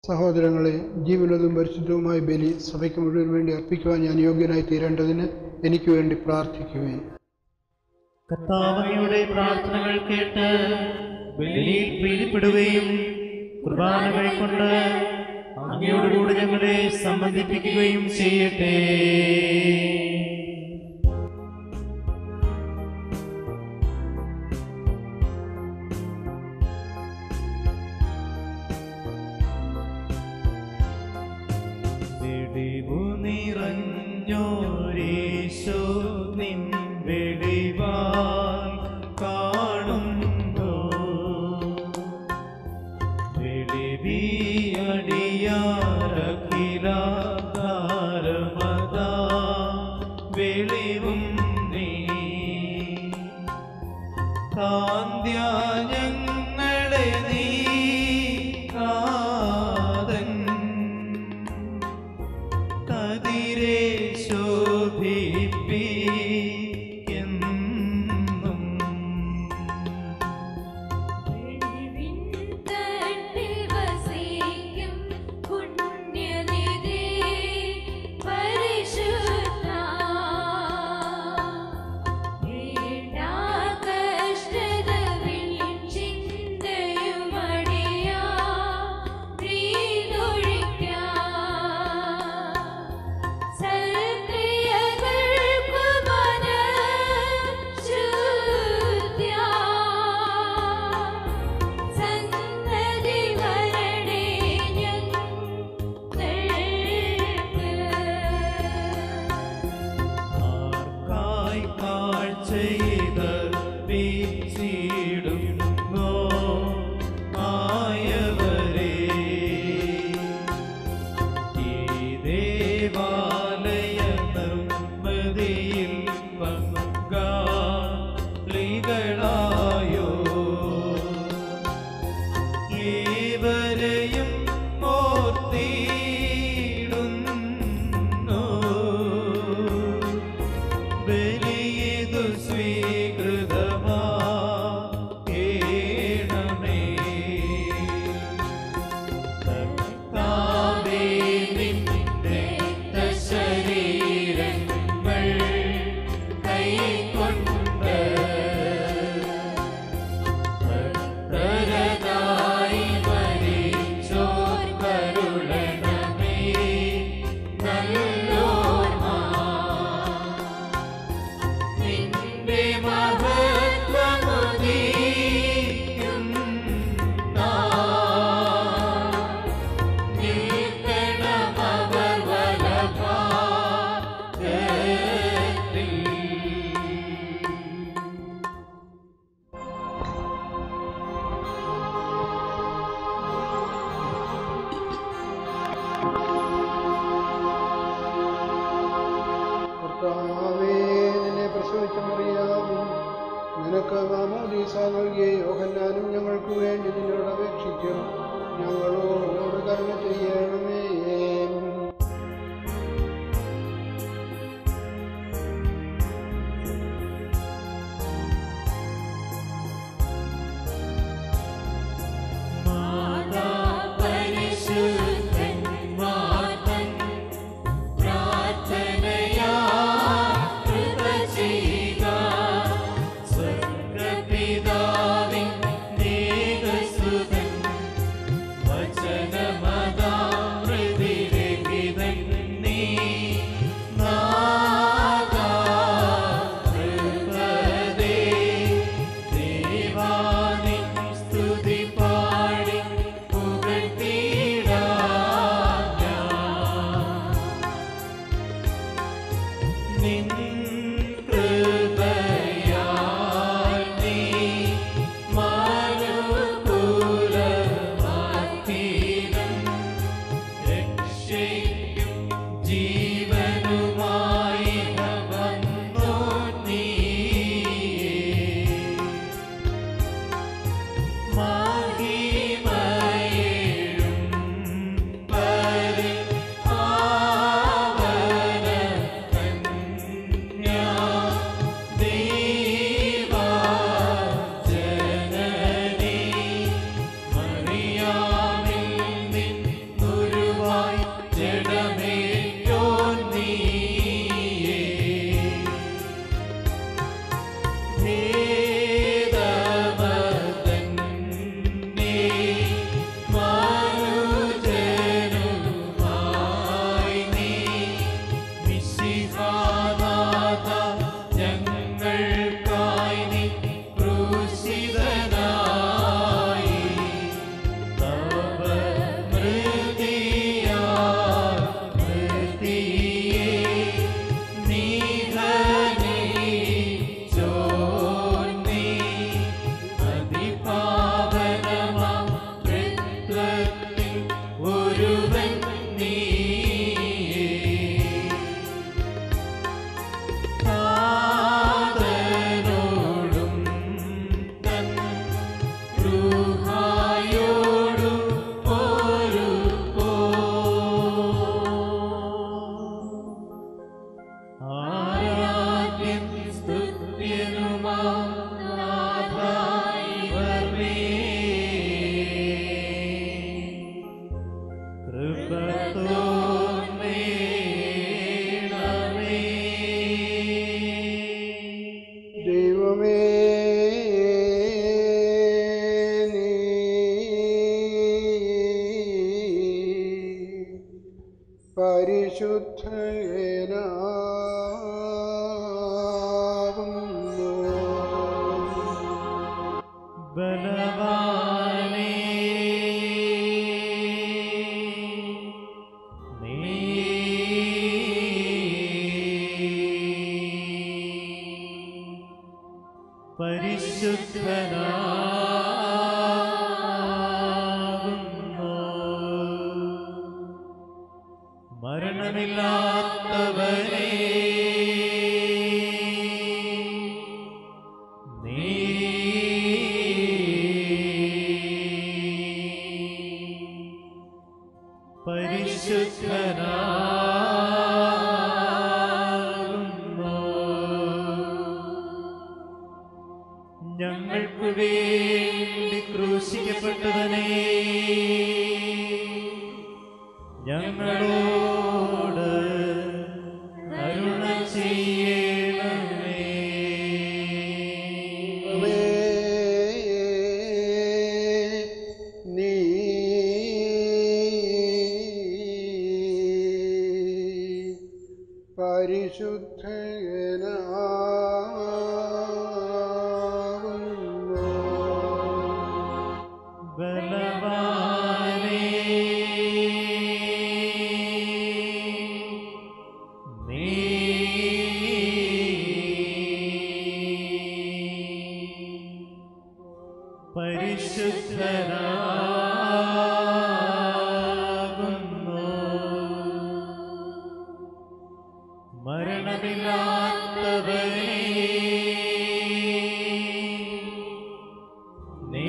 സഹോദരങ്ങളെ ജീവനതും പരിശുദ്ധവുമായ ബലി സഭയ്ക്ക് മുഴുവൻ വേണ്ടി അർപ്പിക്കുവാൻ ഞാൻ യോഗ്യനായി തീരേണ്ടതിന് എനിക്ക് വേണ്ടി പ്രാർത്ഥിക്കുവേൻ കർത്താവയുടെ പ്രാർത്ഥനകൾ കേട്ട് ബലിയിൽ പ്രീതിപ്പെടുകയും കുർബാനകൾ കൊണ്ട് അങ്ങയോടുകൂടി ഞങ്ങളെ സംബന്ധിപ്പിക്കുകയും ചെയ്യട്ടെ വെടിവു നിറഞ്ഞോരീശോ നിൻ വെടിവാൽ കാണുന്നു വെളിവിയടിയാരഖിലാധാരമതാ വെളിവും നീ കാന്ത്യ ഞങ്ങളെ നീ കാതൻ കതിരെ ശോഭിപ്പിക്കെന്നും തട്ടിൽ വസിക്കും പുണ്യനിധി പരിശുദ്ധ കഷ്ടതവിൽ ചിന്തയുമടിയാ പ്രീതൊഴിക്കാം സൽക്രിയകൾക്കു മനഃശുദ്ധ്യാ സന്നദ്ധി വരണേ ഞങ്ങൾക്ക് ആർക്കായി കാഴ്ചയിത് വീച്ചിടുന്നോ ആയവരെ ഈ ദേവാലയ നിർമ്മതിയിൽ പങ്കാളികളായോ ഏവരെയും ഓർത്തിടുന്നു ബലിയിതു സ്വീകൃതമാണമേ കർത്താവേ നിന്റെ ശരീരങ്ങൾ കൈക്കൊണ്ട് ഭക്തരതായി മരിച്ചോർക്കായി ഒരുവൻ നീയേ താതനോടും തൻ ൂഹായോടും ഒരു പോ ആരാധ്യം സ്തുത്യനുമാം നാഥായി വർവേ കൃപത്തോന്നേണമേ ദൈവമേ നീ പരിശുദ്ധനാകുന്നു ബലവാനേ നീ പരിശുദ്ധനാകുന്നു മരണമില്ലാത്തവനേ നീ പരിശുദ്ധനാകുന്നു ഞങ്ങൾക്ക് വേണ്ടി ക്രൂശിക്കപ്പെട്ടവനേ ഞങ്ങളോട് കരുണ ചെയ്യണമേ ദൈവമേ, നീ പരിശുദ്ധനാകുന്നു ബലവാനേ നീ പരിശുദ്ധനാകുന്നു മരണമില്ലാത്തവനേ നീ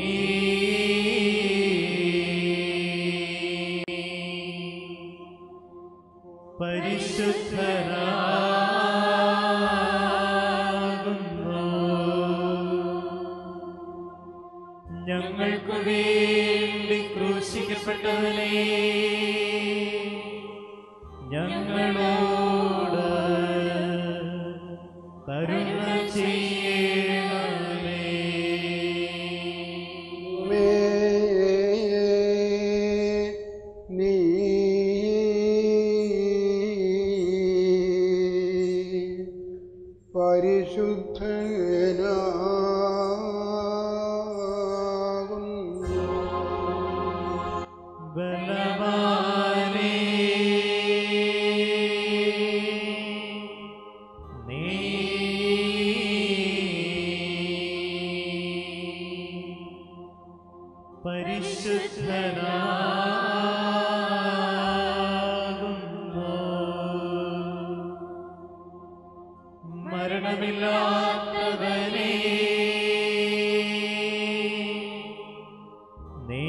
പരിശുദ്ധനാകുന്നു ഞങ്ങൾക്ക് വേണ്ടി ക്രൂശിക്കപ്പെട്ടവനേ ഞങ്ങളോട് കരുണ ചെയ്യണമേ മേ നീ പരിശുദ്ധനാകുന്നു ബലവാനേ നീ പരിശുദ്ധനാകുന്നു മരണമില്ലാത്തവനേ നീ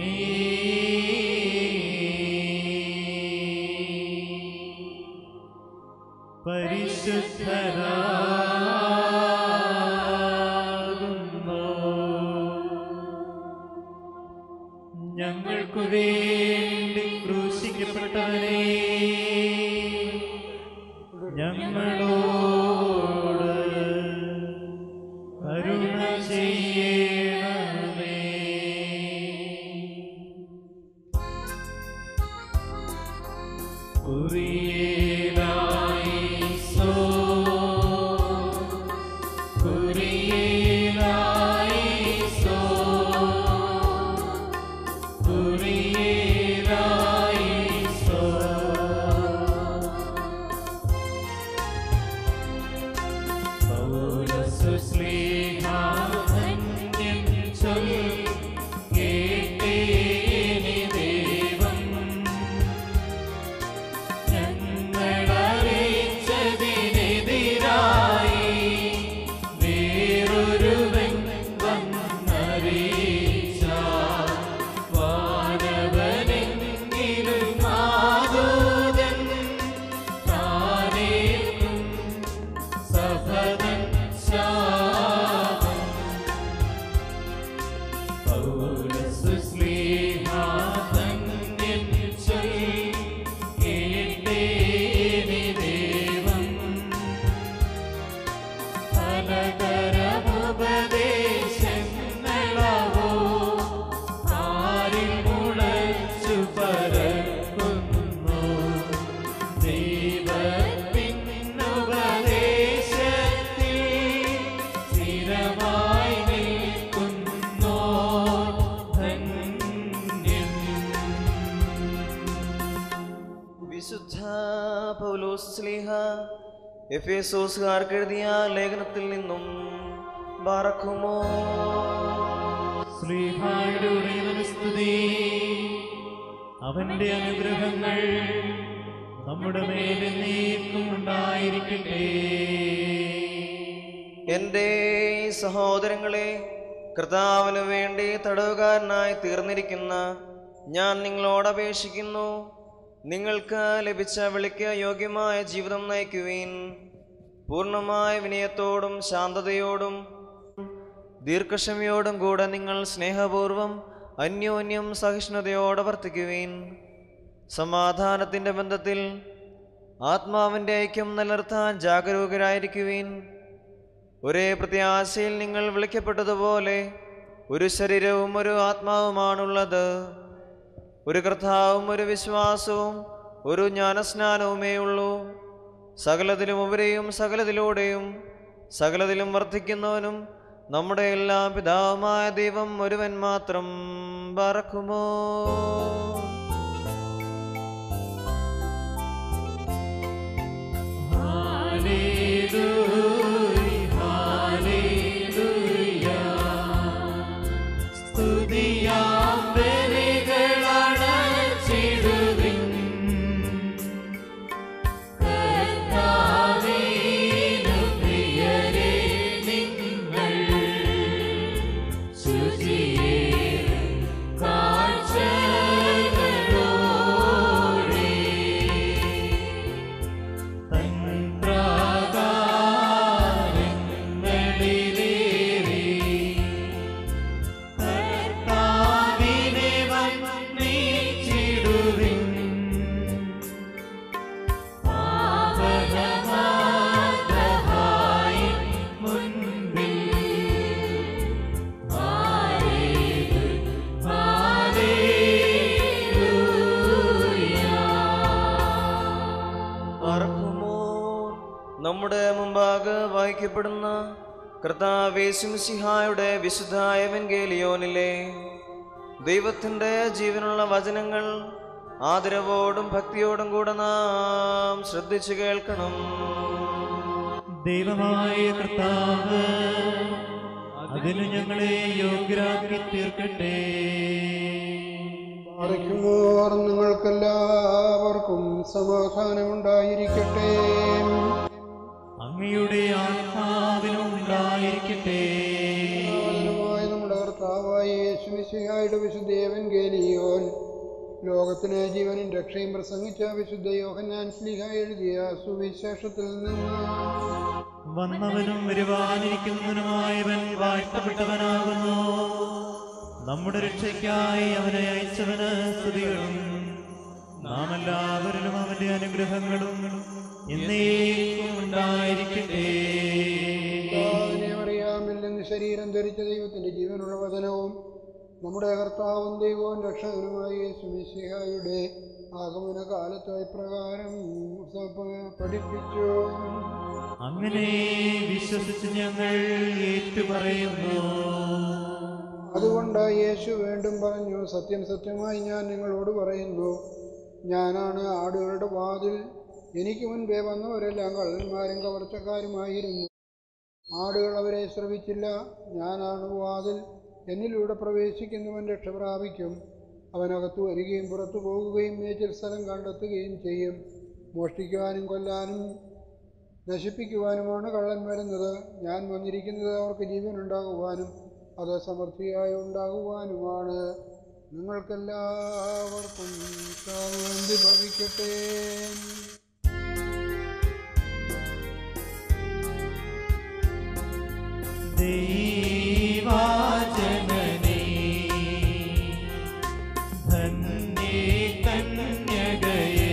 പരിശുദ്ധനാകുന്നു ഞങ്ങൾക്കു വേണ്ടി ക്രൂശിക്കപ്പെട്ടവനേ ഞങ്ങളോട് കരുണ ചെയ്യണമേ കുറിയേലായിസോ കുറിയേലായിസോ കുറിയേലായിസോ വിശുദ്ധ പൗലോസ് സ്ലീഹ എഫേസോസുകാർക്ക് എഴുതിയ ലേഖനത്തിൽ നിന്നും ബാറക്കുമോ ശ്രീഹായുടെ ഉടയവന് സ്തുതി അവന്റെ അനുഗ്രഹങ്ങൾ നമ്മുടെ മേലെ നീക്കും ഉണ്ടായിരിക്കട്ടെ എൻ്റെ സഹോദരങ്ങളെ കർത്താവിന് വേണ്ടി തടവുകാരനായി തീർന്നിരിക്കുന്ന ഞാൻ നിങ്ങളോട് അപേക്ഷിക്കുന്നു നിങ്ങൾക്ക് ലഭിച്ച വിളിക്ക് യോഗ്യമായ ജീവിതം നയിക്കുവീൻ പൂർണ്ണമായ വിനയത്തോടും ശാന്തതയോടും ദീർഘക്ഷമയോടും കൂടെ നിങ്ങൾ സ്നേഹപൂർവം അന്യോന്യം സഹിഷ്ണുതയോടെ വർത്തിക്കുവീൻ സമാധാനത്തിൻ്റെ ബന്ധത്തിൽ ആത്മാവിൻ്റെ ഐക്യം നിലനിർത്താൻ ജാഗരൂകരായിരിക്കുവീൻ ഒരേ പ്രത്യാശയിൽ നിങ്ങൾ വിളിക്കപ്പെട്ടതുപോലെ ഒരു ശരീരവും ഒരു ആത്മാവുമാണുള്ളത് ഒരു കർത്താവും ഒരു വിശ്വാസവും ഒരു ജ്ഞാനസ്നാനവുമേ ഉള്ളൂ സകലത്തിലും ഉപരിയും സകലത്തിലൂടെയും സകലത്തിലും വർദ്ധിക്കുന്നവനും നമ്മുടെ എല്ലാ പിതാവുമായ ദൈവം ഒരുവൻ മാത്രം പറക്കുമോ ഹല്ലേലൂയ, ഹല്ലേലൂയ. സ്തുതിയാം ബലികളണച്ചിടുവിൻ. കർത്താവിനു പ്രിയരേ നിങ്ങൾ ശുചിയേറും കാഴ്ചകളോടെ തൻ പ്രാകാരങ്ങളിലേറി കർത്താവിനെ വന്ദിച്ചിടുവിൻ. പാവനമാതഹായി മുൻപിൽ ആരേത് ഹല്ലേലൂയ. പറക്കുമോ നമ്മുടെ മുമ്പാകെ വായിക്കപ്പെടുന്ന കർത്താവേശുമിസിഹായുടെ വിശുദ്ധ എവൻഗേലിയോനിലെ ദൈവത്തിൻ്റെ ജീവനുള്ള വചനങ്ങൾ ആദരവോടും ഭക്തിയോടും കൂടെ നാം ശ്രദ്ധിച്ചു കേൾക്കണം ദൈവമായ കർത്താവ് അതിന് ഞങ്ങളെ യോഗ്യരാക്കി തീർക്കട്ടെ പാറയ്ക്കുമോർ നിങ്ങൾക്കെല്ലാവർക്കും സമാധാനമുണ്ടായിരിക്കട്ടെ അങ്ങയുടെ ആത്മാവിനും ഉണ്ടായിരിക്കട്ടെ ആദരവായ നമ്മുടെ കർത്താവായ യേശുമിശിഹായുടെ വിശുദ്ധേവൻ ഗേലിയോൻ ലോകത്തിന് ജീവനും രക്ഷയും പ്രസംഗിച്ച വിശുദ്ധ യോഹന്നാൻ സ്ലിഹ എഴുതിയ സുവിശേഷത്തിൽ നിന്ന് വന്നവനും വരുവാനിരിക്കുന്നവനുമായവൻ വാഴ്ത്തപ്പെട്ടവനാകുന്നു നമ്മുടെ രക്ഷയ്ക്കായി അവനെ അയച്ചവന് സ്തുതികളും നാം എല്ലാവരിലും അവന്റെ അനുഗ്രഹങ്ങളും എന്നേക്കും ഉണ്ടായിരിക്കട്ടെ കർത്താവിനെ അറിയാമിൽ നിന്ന് ശരീരം ധരിച്ച ദൈവത്തിന്റെ ജീവനുള്ള വചനവും നമ്മുടെ കർത്താവും ദൈവവും രക്ഷകനുമായ യേശുമിശിഹായുടെ ആഗമന കാലത്ത് ഇപ്രകാരം സഭ പഠിപ്പിച്ചു അങ്ങനെ വിശ്വസിച്ച് ഞങ്ങൾ ഏറ്റുപറയുന്നു അതുകൊണ്ട് യേശു വീണ്ടും പറഞ്ഞു സത്യം സത്യമായി ഞാൻ നിങ്ങളോട് പറയുന്നു ഞാനാണ് ആടുകളുടെ വാതിൽ എനിക്ക് മുൻപേ വന്നവരെല്ലാം കള്ളന്മാരും കവർച്ചക്കാരുമായിരുന്നു ആടുകൾ അവരെ ശ്രവിച്ചില്ല ഞാനാണ് വാതിൽ എന്നിലൂടെ പ്രവേശിക്കുന്നവൻ രക്ഷ പ്രാപിക്കും അവനകത്തു വരികയും പുറത്തു പോകുകയും മേച്ചിൽ സ്ഥലം കണ്ടെത്തുകയും ചെയ്യും മോഷ്ടിക്കുവാനും കൊല്ലാനും നശിപ്പിക്കുവാനുമാണ് കള്ളൻ വരുന്നത് ഞാൻ വന്നിരിക്കുന്നത് അവർക്ക് ജീവനുണ്ടാകുവാനും അത് സമൃദ്ധിയായി ഉണ്ടാകുവാനുമാണ് നിങ്ങൾക്കെല്ലാവർക്കും ശാന്തി ഭവിക്കട്ടെ ദൈവാജനനേ ധന്യേ കന്യകയേ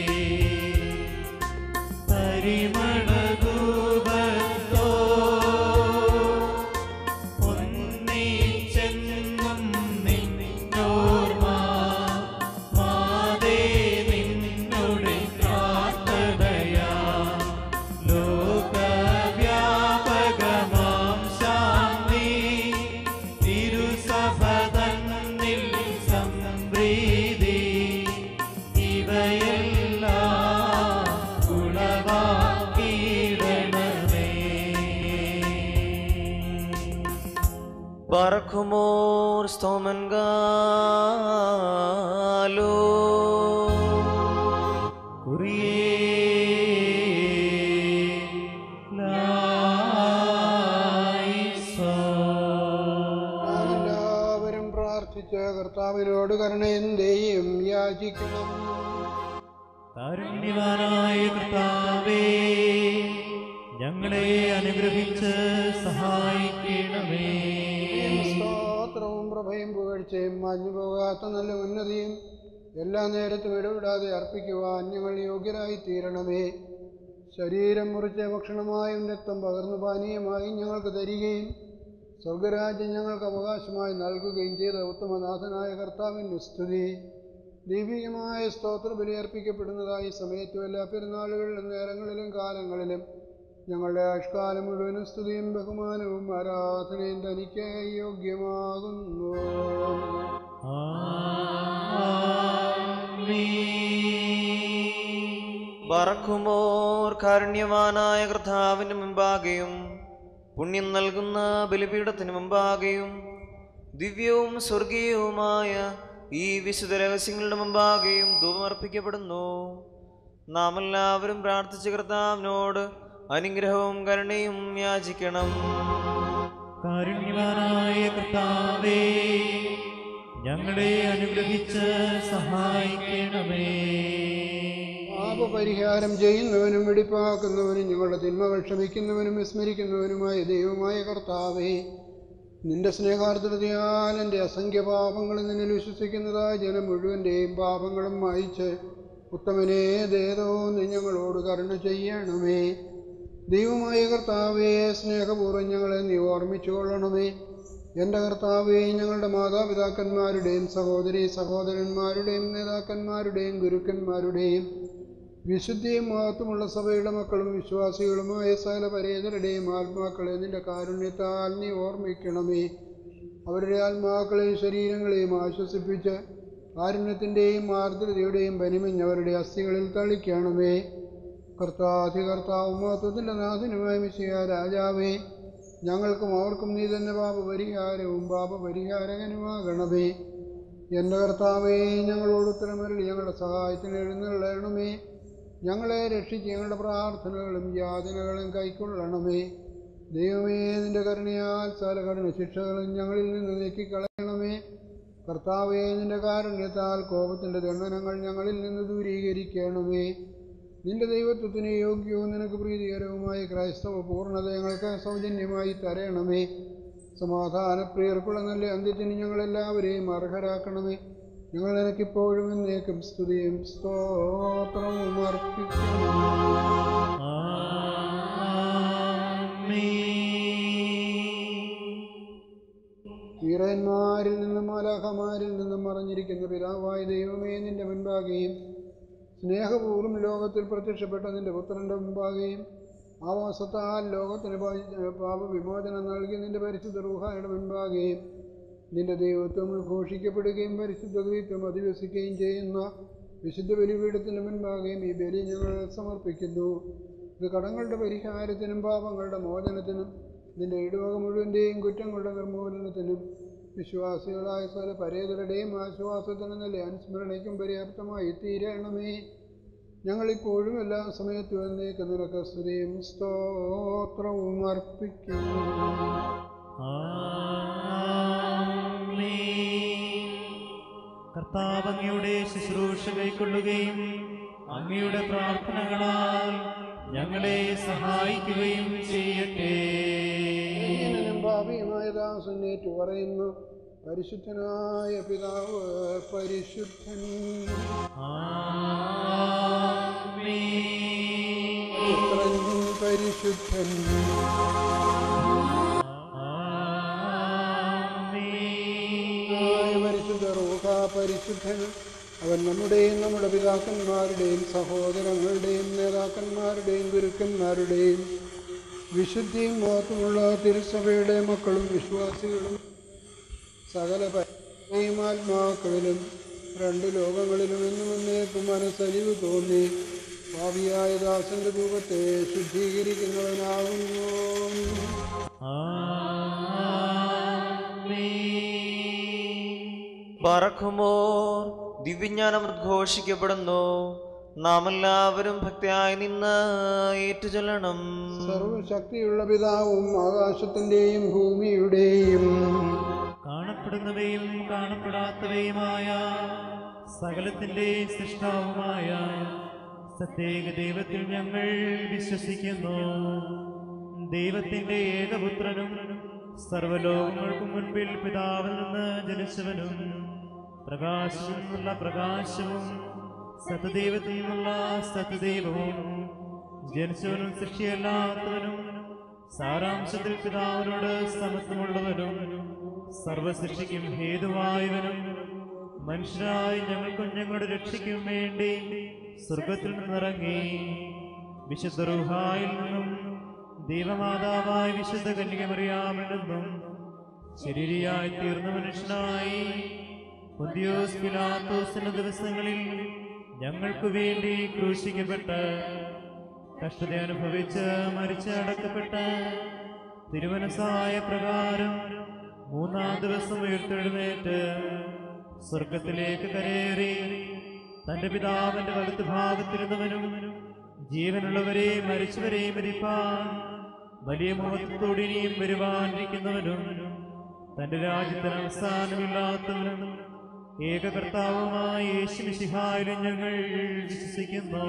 പരിമളധൂപത്തോ ഒന്നിച്ചെന്നും നിന്നോർമ്മ മാതേ നിന്നോട് പ്രാർത്ഥനയാ ലോകവ്യാപകമാം ശാന്തി ബാറഖുമോർ സ്തോമൻ ഗാലോ നാം എല്ലാവരും പ്രാർത്ഥിച്ച് കർത്താവിനോട് കരുണയെന്തേയും യാചിക്കണം കാരുണ്യവാനായ കർത്താവേ ഞങ്ങളെ അനുഗ്രഹിച്ച് സഹായിക്കണമേ സ്തോത്രവും പ്രഭയും പുകഴ്ചയും മാഞ്ഞു പോകാത്ത നല്ല ഉന്നതിയും എല്ലാ നേരത്തും ഇടപെടാതെ അർപ്പിക്കുവാൻ ഞങ്ങൾ യോഗ്യരായി തീരണമേ ശരീരം മുറിച്ച ഭക്ഷണമായും രക്തം പകർന്നു പാനീയമായും ഞങ്ങൾക്ക് തരികയും സ്വർഗരാജ്യം ഞങ്ങൾക്ക് അവകാശമായി നൽകുകയും ചെയ്ത ഉത്തമനാഥനായ കർത്താവിൻ്റെ സ്തുതി ദൈവികമായ സ്തോത്ര ബലിയർപ്പിക്കപ്പെടുന്നതായി സമയത്തും എല്ലാ പെരുന്നാളുകളിലും നേരങ്ങളിലും കാലങ്ങളിലും ഞങ്ങളുടെ ആഷ്കാലം മുഴുവനും സ്തുതിയും ബഹുമാനവും ആരാധനയും തനിക്ക് യോഗ്യമാകുന്നു ബറക്കുമോർ കാരുണ്യവാനായ കർത്താവിന് മുമ്പാകെയും പുണ്യം നൽകുന്ന ബലിപീഠത്തിന് മുമ്പാകെയും ദിവ്യവും സ്വർഗീയവുമായ ഈ വിശുദ്ധ രഹസ്യങ്ങളുടെ മുമ്പാകെയും ധൂപമർപ്പിക്കപ്പെടുന്നു നാം എല്ലാവരും പ്രാർത്ഥിച്ച കർത്താവിനോട് അനുഗ്രഹവും കരുണയും യാചിക്കണം കാരുണ്യവാനായ കർത്താവേ ഞങ്ങളെ അനുഗ്രഹിച്ച് സഹായിക്കണമേ പാപപരിഹാരം ചെയ്യുന്നവനും വെടിപ്പാക്കുന്നവനും ഞങ്ങളുടെ തിന്മകൾ ക്ഷമിക്കുന്നവനും വിസ്മരിക്കുന്നവനുമായ ദൈവമായ കർത്താവേ നിന്റെ സ്നേഹാർദ്രതയാൽ എൻ്റെ അസംഖ്യ പാപങ്ങളിൽ നിന്നിൽ വിശ്വസിക്കുന്നതായ ജനം മുഴുവൻ്റെയും പാപങ്ങളും മായിച്ച് ഉത്തമനേ ദേതോ നീ ഞങ്ങളോട് കരുണ ചെയ്യണമേ ദൈവമായ കർത്താവേ സ്നേഹപൂർവ്വം ഞങ്ങളെ നീ ഓർമ്മിച്ചു കൊള്ളണമേ എൻ്റെ കർത്താവേ ഞങ്ങളുടെ മാതാപിതാക്കന്മാരുടെയും സഹോദരി സഹോദരന്മാരുടെയും നേതാക്കന്മാരുടെയും ഗുരുക്കന്മാരുടെയും വിശുദ്ധിയും മഹത്വമുള്ള സഭയുടെ മക്കളും വിശ്വാസികളുമായ സകല പരേതരുടെയും ആത്മാക്കളെ നിന്റെ കാരുണ്യത്താൽ നീ ഓർമ്മിക്കണമേ അവരുടെ ആത്മാക്കളെയും ശരീരങ്ങളെയും ആശ്വസിപ്പിച്ച് കാരുണ്യത്തിൻ്റെയും ആർദ്രതയുടെയും പനിമഞ്ഞവരുടെ അസ്ഥികളിൽ തളിക്കണമേ കർത്താധി കർത്താവും മഹത്വത്തിൻ്റെ നാഥനുമായ മിശിയ രാജാവേ ഞങ്ങൾക്കും അവർക്കും നീ തന്നെ പാപപരിഹാരവും പാപപരിഹാരകനുമാകണമേ എൻ്റെ കർത്താവേ ഞങ്ങളോട് ഉത്തരമരളി ഞങ്ങളുടെ സഹായത്തിന് എഴുന്നള്ളണമേ ഞങ്ങളെ രക്ഷിച്ച് ഞങ്ങളുടെ പ്രാർത്ഥനകളും യാതനകളും കൈക്കൊള്ളണമേ ദൈവമേ നിന്റെ കരുണയാൽ സകല കഠിന ശിക്ഷകളും ഞങ്ങളിൽ നിന്ന് നീക്കിക്കളയണമേ കർത്താവേ നിന്റെ കാരുണ്യത്താൽ കോപത്തിൻ്റെ ദണ്ഡനങ്ങൾ ഞങ്ങളിൽ നിന്ന് ദൂരീകരിക്കണമേ നിന്റെ ദൈവത്വത്തിന് യോഗ്യവും നിനക്ക് പ്രീതികരവുമായ ക്രൈസ്തവ പൂർണ്ണത ഞങ്ങൾക്ക് സൗജന്യമായി തരണമേ സമാധാനപ്രിയർക്കുള്ള നല്ല അന്ത്യത്തിന് ഞങ്ങളെല്ലാവരെയും അർഹരാക്കണമേ ഞങ്ങൾ നിനക്കിപ്പോഴും എന്നേക്കും സ്തുതിയും സ്തോത്രവും അർപ്പിക്കണം വീരന്മാരിൽ നിന്നും മാലാഖമാരിൽ നിന്നും മറഞ്ഞിരിക്കുന്ന പിതാവായ ദൈവമേ നിന്റെ മുൻപാകെയും സ്നേഹപൂർവ്വം ലോകത്തിൽ പ്രത്യക്ഷപ്പെട്ട നിന്റെ പുത്രന്റെ മുമ്പാകെയും ആവാസത്താൽ ലോകത്തിന് പാ- പാപവിമോചനം നൽകി നിന്റെ പരിശുദ്ധ റൂഹായുടെ മുൻപാകെയും നിന്റെ ദൈവത്വം ഉദ്ഘോഷിക്കപ്പെടുകയും പരിശുദ്ധ ഗ്രീത്വം അധിവസിക്കുകയും ചെയ്യുന്ന വിശുദ്ധ ബലിപീഠത്തിന് മുൻപാകെയും ഈ ബലി ഞങ്ങൾ സമർപ്പിക്കുന്നു ഇത് കടങ്ങളുടെ പരിഹാരത്തിനും പാപങ്ങളുടെ മോചനത്തിനും നിന്റെ ഇടവക മുഴുവൻ്റെയും കുറ്റങ്ങളുടെ നിർമൂലനത്തിനും വിശ്വാസികളായ സകല പരേതരുടെയും ആശ്വാസത്തിനും നല്ല അനുസ്മരണയ്ക്കും പര്യാപ്തമായി തീരണമേ ഞങ്ങളിപ്പോഴും എല്ലാ സമയത്തും എന്നേക്ക് നിനക്ക് സ്തുതിയും സ്തോത്രവും അർപ്പിക്കുന്നു കർത്താവ് അങ്ങയുടെ ശുശ്രൂഷ കൈക്കൊള്ളുകയും അങ്ങയുടെ പ്രാർത്ഥനകളാൽ ഞങ്ങളെ സഹായിക്കുകയും ചെയ്യട്ടെ ദീനനും പാപിയുമായ ദാസനേറ്റു പറയുന്നു പരിശുദ്ധനായ പിതാവ് പരിശുദ്ധൻ പുത്രൻ പരിശുദ്ധൻ ആയ പരിശുദ്ധ റൂഹ പരിശുദ്ധൻ അവൻ നമ്മുടെയും നമ്മുടെ പിതാക്കന്മാരുടെയും സഹോദരങ്ങളുടെയും നേതാക്കന്മാരുടെയും ഗുരുക്കന്മാരുടെയും വിശുദ്ധിയും ബോധമുള്ള തിരുസഭയുടെ മക്കളും വിശ്വാസികളും സകല പരമയും ആത്മാക്കളിലും രണ്ട് ലോകങ്ങളിലും എന്നും എന്നേക്കും മനസ്സലിവ് തോന്നി ഭാവിയായ ദാസന്റെ രൂപത്തെ ശുദ്ധീകരിക്കുന്നവനാകുന്നു ആമേൻ പറക്കുമോർ ദിവ്യജ്ഞാനം ഉദ്ഘോഷിക്കപ്പെടുന്നു നാം എല്ലാവരും ഭക്തിയായി നിന്ന് ഏറ്റുചൊല്ലണം സർവശക്തിയുള്ള പിതാവും ആകാശത്തിൻ്റെയും ഭൂമിയുടെയും കാണപ്പെടുന്നവയും കാണപ്പെടാത്തവയുമായ സകലത്തിന്റെ സൃഷ്ടാവുമായ സത്യേക ദൈവത്തിൽ ഞങ്ങൾ വിശ്വസിക്കുന്നു ദൈവത്തിന്റെ ഏകപുത്രനും സർവലോകങ്ങൾക്കും മുൻപിൽ പിതാവിൽ നിന്ന് ജനിച്ചവനും പ്രകാശത്തിൽ നിന്നുള്ള പ്രകാശവും സത്യദൈവത്തിൽ നിന്നുള്ള സത്യദൈവവും ജനിച്ചവനും സൃഷ്ടിയല്ലാത്തവനും സാരാംശത്തിൽ പിതാവിനോട് സമത്വമുള്ളവനും സർവസൃഷ്ടിക്കും ഹേതുവായവനും മനുഷ്യരായി ഞങ്ങൾക്കും ഞങ്ങളുടെ രക്ഷയ്ക്കും വേണ്ടി സ്വർഗത്തിൽ നിന്നിറങ്ങി വിശുദ്ധ റുഹായിൽ നിന്നും ദൈവമാതാവായ വിശുദ്ധ കന്യകമറിയാമിൽ നിന്നും ശരീരിയായി തീർന്ന മനുഷ്യനായി പൊന്തിയോസ് പിലാത്തോസിന്റെ ദിവസങ്ങളിൽ ഞങ്ങൾക്ക് വേണ്ടി ക്രൂശിക്കപ്പെട്ട് കഷ്ടത അനുഭവിച്ച് മരിച്ച് അടക്കപ്പെട്ട് തിരുവനസായ പ്രകാരം മൂന്നാം ദിവസം ഉയർത്തെഴുന്നേറ്റ് സ്വർഗത്തിലേക്ക് കരേറി തന്റെ പിതാവിന്റെ വലത്ത് ഭാഗത്തിരുന്നവനും ജീവനുള്ളവരെ മരിച്ചവരെയും മരിപ്പാൻ വലിയ മുഖത്തോട് ഇനിയും വരുവാനിരിക്കുന്നവനും തന്റെ രാജ്യത്തിന് അവസാനമില്ലാത്തവനും ഏകകർത്താവുമായ യേശുമിശിഹായിലും ഞങ്ങൾ വിശ്വസിക്കുന്നു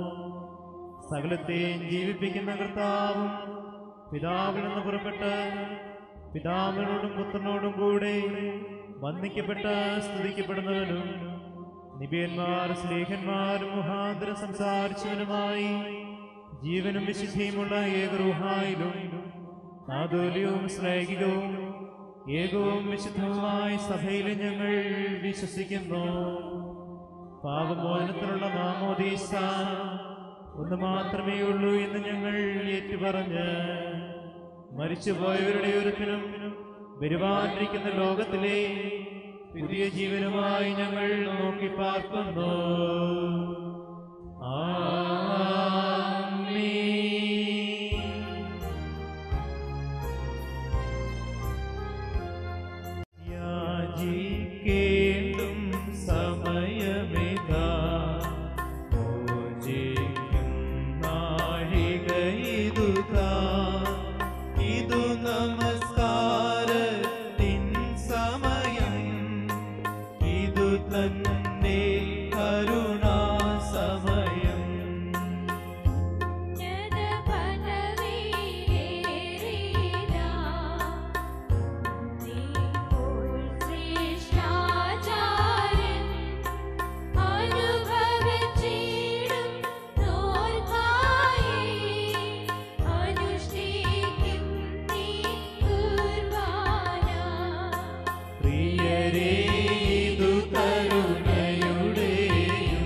സകലത്തെയും ജീവിപ്പിക്കുന്ന കർത്താവും പിതാവിൽ നിന്ന് പുറപ്പെട്ട് പിതാവിനോടും പുത്രനോടും കൂടെ വന്ദിക്കപ്പെട്ട് സ്തുതിക്കപ്പെടുന്നവനും നിബിയന്മാർ സ്നേഹന്മാരും മുഹാന്തരം സംസാരിച്ചവനുമായി ജീവനും വിശുദ്ധിയുമുള്ള ഏകറുഹായിലും ആദോല്യവും ശ്ലൈകികവും ഏകവും വിശുദ്ധവുമായ സഭയിലും ഞങ്ങൾ വിശ്വസിക്കുന്നു പാപമോചനത്തിനുള്ള മാമോദീസ ഒന്ന് മാത്രമേ ഉള്ളൂ എന്ന് ഞങ്ങൾ ഏറ്റുപറഞ്ഞ് മരിച്ചുപോയവരുടെ ഒരുത്തിനും വരുവാനിരിക്കുന്ന ലോകത്തിലെ പുതിയ ജീവനുമായി ഞങ്ങൾ നോക്കി പാർക്കുന്നു ആമീൻ യാചിക്കേണ്ടും സമയമിതാ മോചിക്കും നാഴികയിതുതാ ഇതു നമസ്കാരത്തിൻ സമയം ഇതു തന്നെ കരുണാ സമയം ജനപദവിയേറിനാ നീപ്പോൾ ശ്രേഷ്ഠാചാര്യൻ അനുഭവിച്ചിടും നോർക്കായി അനുഷ്ഠിക്കും നീ കുർബാന പ്രിയരേ ഇതു കരുണയുടെയും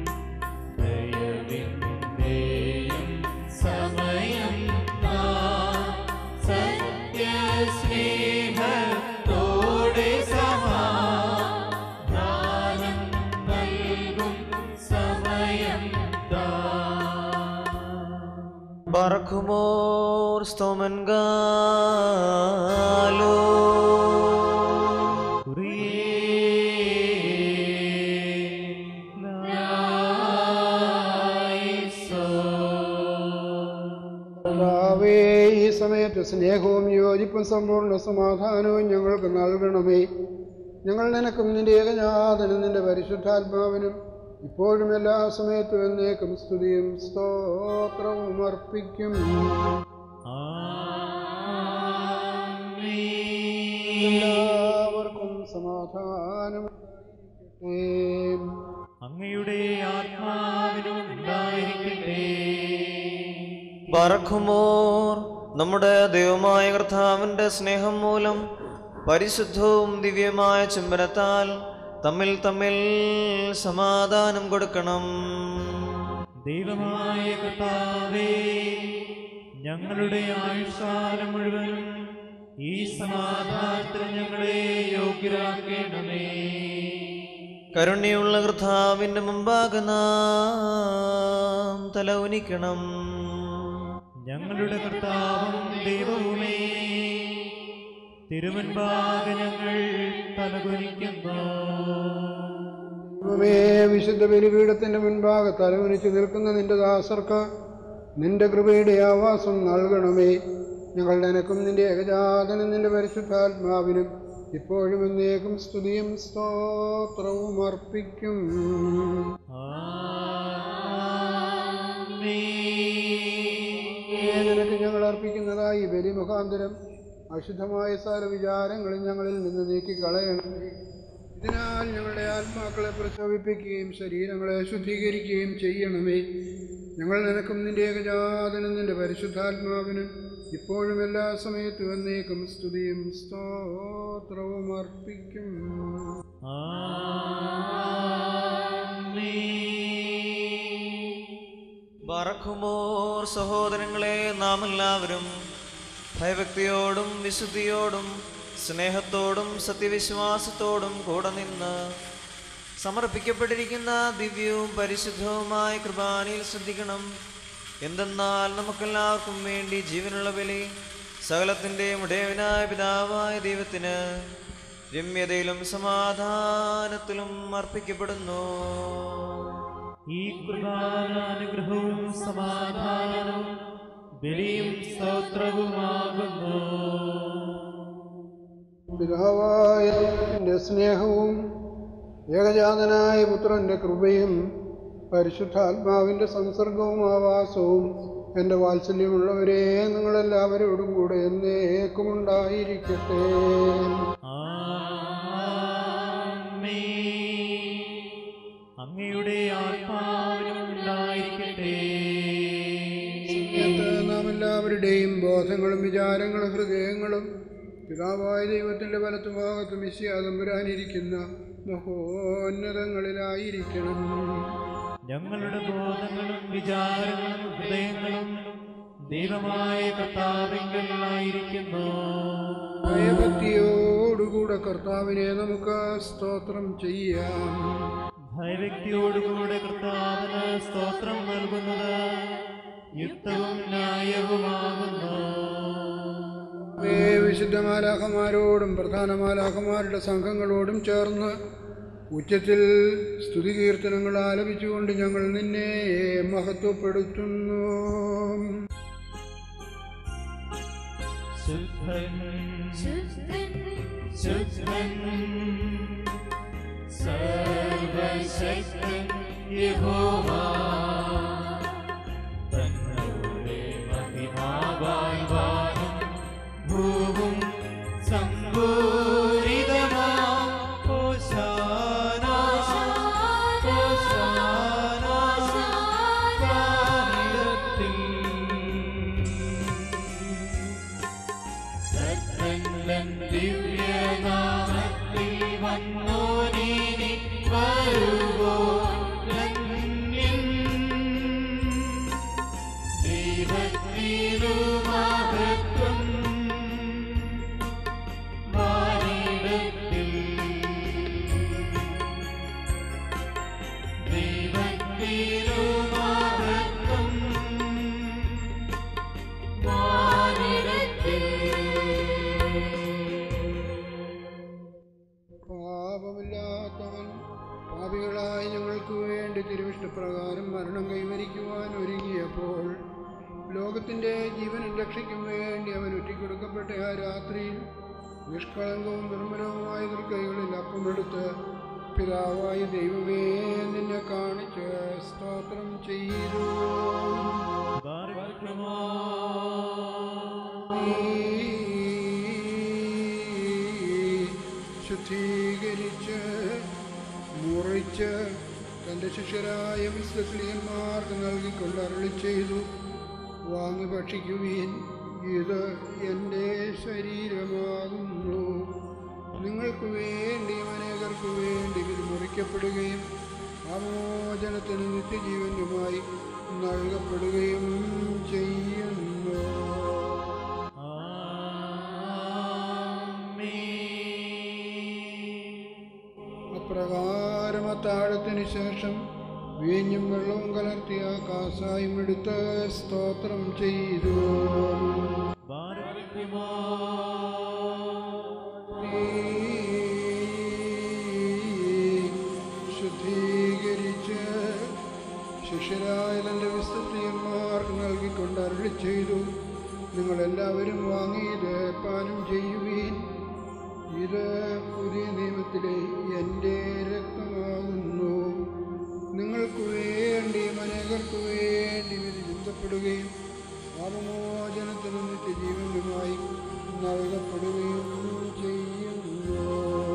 ദയവിന്റെയും സമയം നാം സത്യസ്നേഹത്തോടെ സമാധാനം നൽകും സമയം താ പറക്കുമോർ സ്തോമൻ ഗാലോ കർത്താവേ ഈ സമയത്ത് സ്നേഹവും യോജിപ്പും സമ്പൂർണ്ണ സമാധാനവും ഞങ്ങൾക്ക് നൽകണമേ ഞങ്ങൾ നിനക്കും നിന്റെ ഏകജാതനും നിന്റെ പരിശുദ്ധാത്മാവിനും ഇപ്പോഴും എല്ലാ സമയത്തും എന്നേക്കും സ്തുതിയും സ്തോത്രവും അർപ്പിക്കും എല്ലാവർക്കും സമാധാനം അങ്ങയുടെ ആത്മാവിനും ഉണ്ടായിരിക്കട്ടെ പറക്കുമോർ നമ്മുടെ ദൈവമായ കർത്താവിൻ്റെ സ്നേഹം മൂലം പരിശുദ്ധവും ദിവ്യമായ ചുംബനത്താൽ തമ്മിൽ തമ്മിൽ സമാധാനം കൊടുക്കണം ദൈവമായ കർത്താവേ ഞങ്ങളുടെ ആയുഷ്കാലം മുഴുവനും ഈ സമാധാനത്തിന് ഞങ്ങളെ യോഗ്യരാക്കേണമേ കരുണ്യയുള്ള കർത്താവിൻ്റെ മുമ്പാകെ നാം തല ഉനിക്കണം ഞങ്ങളുടെ കർത്താവും ദൈവവുമേ തിരുമുൻപാകെ ഞങ്ങൾ തലകുനിക്കുന്നു ദൈവമേ വിശുദ്ധ ബലിപീഠത്തിന്റെ മുൻപാകെ തലകുനിച്ച് നിൽക്കുന്ന നിന്റെ ദാസർക്ക് നിന്റെ കൃപയുടെ ആവാസം നൽകണമേ ഞങ്ങളുടെ എനക്കും നിന്റെ ഏകജാതനും നിന്റെ പരിശുദ്ധാത്മാവിനും ഇപ്പോഴും എന്നേക്കും സ്തുതിയും സ്തോത്രവും അർപ്പിക്കും ആമേൻ. നിനക്ക് ഞങ്ങൾ അർപ്പിക്കുന്നതായി ബലി മുഖാന്തരം അശുദ്ധമായ സകല വിചാരങ്ങളും ഞങ്ങളിൽ നിന്ന് നീക്കിക്കളയണമേ ഇതിനാൽ ഞങ്ങളുടെ ആത്മാക്കളെ പ്രശോഭിപ്പിക്കുകയും ശരീരങ്ങളെ ശുദ്ധീകരിക്കുകയും ചെയ്യണമേ ഞങ്ങൾ നിനക്കും നിന്റെ ഏകജാതനും നിന്റെ പരിശുദ്ധാത്മാവിനും ഇപ്പോഴും എല്ലാ സമയത്തും എന്നേക്കും സ്തുതിയും സ്തോത്രവും അർപ്പിക്കും ആമേൻ. ബറഖുമോർ സഹോദരങ്ങളെ നാം എല്ലാവരും ഭയഭക്തിയോടും വിശുദ്ധിയോടും സ്നേഹത്തോടും സത്യവിശ്വാസത്തോടും കൂടെ നിന്ന് സമർപ്പിക്കപ്പെട്ടിരിക്കുന്ന ദിവ്യവും പരിശുദ്ധവുമായ കൃപാനയിൽ ശ്രദ്ധിക്കണം എന്തെന്നാൽ നമുക്കെല്ലാവർക്കും വേണ്ടി ജീവനുള്ള ബലി സകലത്തിൻ്റെയും ഉടയവനായ പിതാവായ ദൈവത്തിന് രമ്യതയിലും സമാധാനത്തിലും അർപ്പിക്കപ്പെടുന്നു ഈ കുർബാനാനുഗ്രഹവും സമാധാനവും ബലിയും സ്തോത്രവുമാകുന്നു പിതാവായ ദൈവത്തിൻ്റെ സ്നേഹവും ഏകജാതനായ പുത്രൻ്റെ കൃപയും പരിശുദ്ധാത്മാവിൻ്റെ സംസർഗവും ആവാസവും എൻ്റെ വാത്സല്യമുള്ളവരെ നിങ്ങളെല്ലാവരോടും കൂടെ എന്നേക്കും ഉണ്ടായിരിക്കട്ടെ ആമേൻ. അങ്ങയുടെ ആത്മാവിനും ഉണ്ടായിരിക്കട്ടെ സമയത്ത് നാം എല്ലാവരുടെയും ബോധങ്ങളും വിചാരങ്ങളും ഹൃദയങ്ങളും പിതാവായ ദൈവത്തിൻ്റെ വലത്തുഭാഗത്ത് മിശ്യാതമ്പുരാനിരിക്കുന്ന മഹോന്നതങ്ങളിലായിരിക്കണം ഞങ്ങളുടെ ബോധങ്ങളും വിചാരങ്ങളും ഹൃദയങ്ങളും ദൈവമായ കർത്താവിങ്കലായിരിക്കുന്നു ഭയഭക്തിയോടുകൂടെ കർത്താവിനെ നമുക്ക് സ്തോത്രം ചെയ്യാം ഭയഭക്തിയോടുകൂടെ കർത്താവിന് സ്തോത്രം നൽകുന്നത് യുക്തവും ന്യായവുമാകുന്നു ഏ വിശുദ്ധ മാലാഖമാരോടും പ്രധാന മാലാഖമാരുടെ സംഘങ്ങളോടും ചേർന്ന് ഉച്ചത്തിൽ സ്തുതികീർത്തനങ്ങൾ ആലപിച്ചുകൊണ്ട് ഞങ്ങൾ നിന്നെ മഹത്വപ്പെടുത്തുന്നു ശുദ്ധൻ ശുദ്ധൻ ശുദ്ധൻ സർവശക്തൻ യഹോവ തന്നോടെ മഹിമാവാൻ വാനും ഭൂവും സമ്പൂരിതമാ ഹോശാന ഹോശാന കാനിടത്തിൽ സത്തൻ ദിവ്യനാമത്തിൽ വന്നോനീ വരുവോ ദൈവത്തിരുമഹത്വം വാനിടത്തിൽ ദൈവത്തിരുമഹത്വം പാപമില്ലാത്തവൻ പാപികളായി ഞങ്ങൾക്ക് വേണ്ടി തിരുവിഷ്ടപ്രകാരം മരണം കൈവരിക്കുവാൻ ഒരുങ്ങിയപ്പോൾ ലോകത്തിൻ്റെ ജീവനും രക്ഷയ്ക്കും വേണ്ടി അവൻ ഒറ്റിക്കൊടുക്കപ്പെട്ട ആ രാത്രിയിൽ നിഷ്കളങ്കവും നിർമ്മലവുമായ ദുർക്കൈകളിൽ അപ്പമെടുത്ത് പിതാവായ ദൈവമേ നിന്നെ കാണിച്ച് സ്തോത്രം ചെയ്തു ബാർക്കുമോ ശുദ്ധീകരിച്ച് മുറിച്ച് തൻ്റെ ശിഷ്യരായ വിശ്വസ്ലിയന്മാർക്ക് നൽകിക്കൊണ്ട് അരുളി ചെയ്തു വാങ്ങി ഭക്ഷിക്കുവീൻ ഇത് എൻ്റെ ശരീരമാകുന്നു നിങ്ങൾക്ക് വേണ്ടിയും അനേകർക്ക് വേണ്ടി ഇത് മുറിക്കപ്പെടുകയും ആമോചനത്തിന് നിത്യജീവനുമായി നൽകപ്പെടുകയും ചെയ്യുന്നു അപ്രകാരം അത്താഴത്തിന് ശേഷം വീഞ്ഞും വെള്ളവും കലർത്തിയ കാസായും എടുത്ത് സ്തോത്രം ചെയ്തു ബാർക്കുമോ ശിഷ്യരായ തൻ്റെ വിസ്തൃതിയന്മാർക്ക് നൽകിക്കൊണ്ട് അരുളി ചെയ്തു നിങ്ങളെല്ലാവരും വാങ്ങിയത് പാനം ചെയ്യുവീൻ ഇത് പുതിയ നിയമത്തിലെ എൻ്റെ രക്തമാകുന്നു നിങ്ങൾക്ക് വേണ്ടിയും അനേകർക്ക് വേണ്ടി ഇത് ചിന്തപ്പെടുകയും പാപമോചനത്തിനും നിത്യജീവനുമായി നൽകപ്പെടുകയും ചെയ്യുന്നു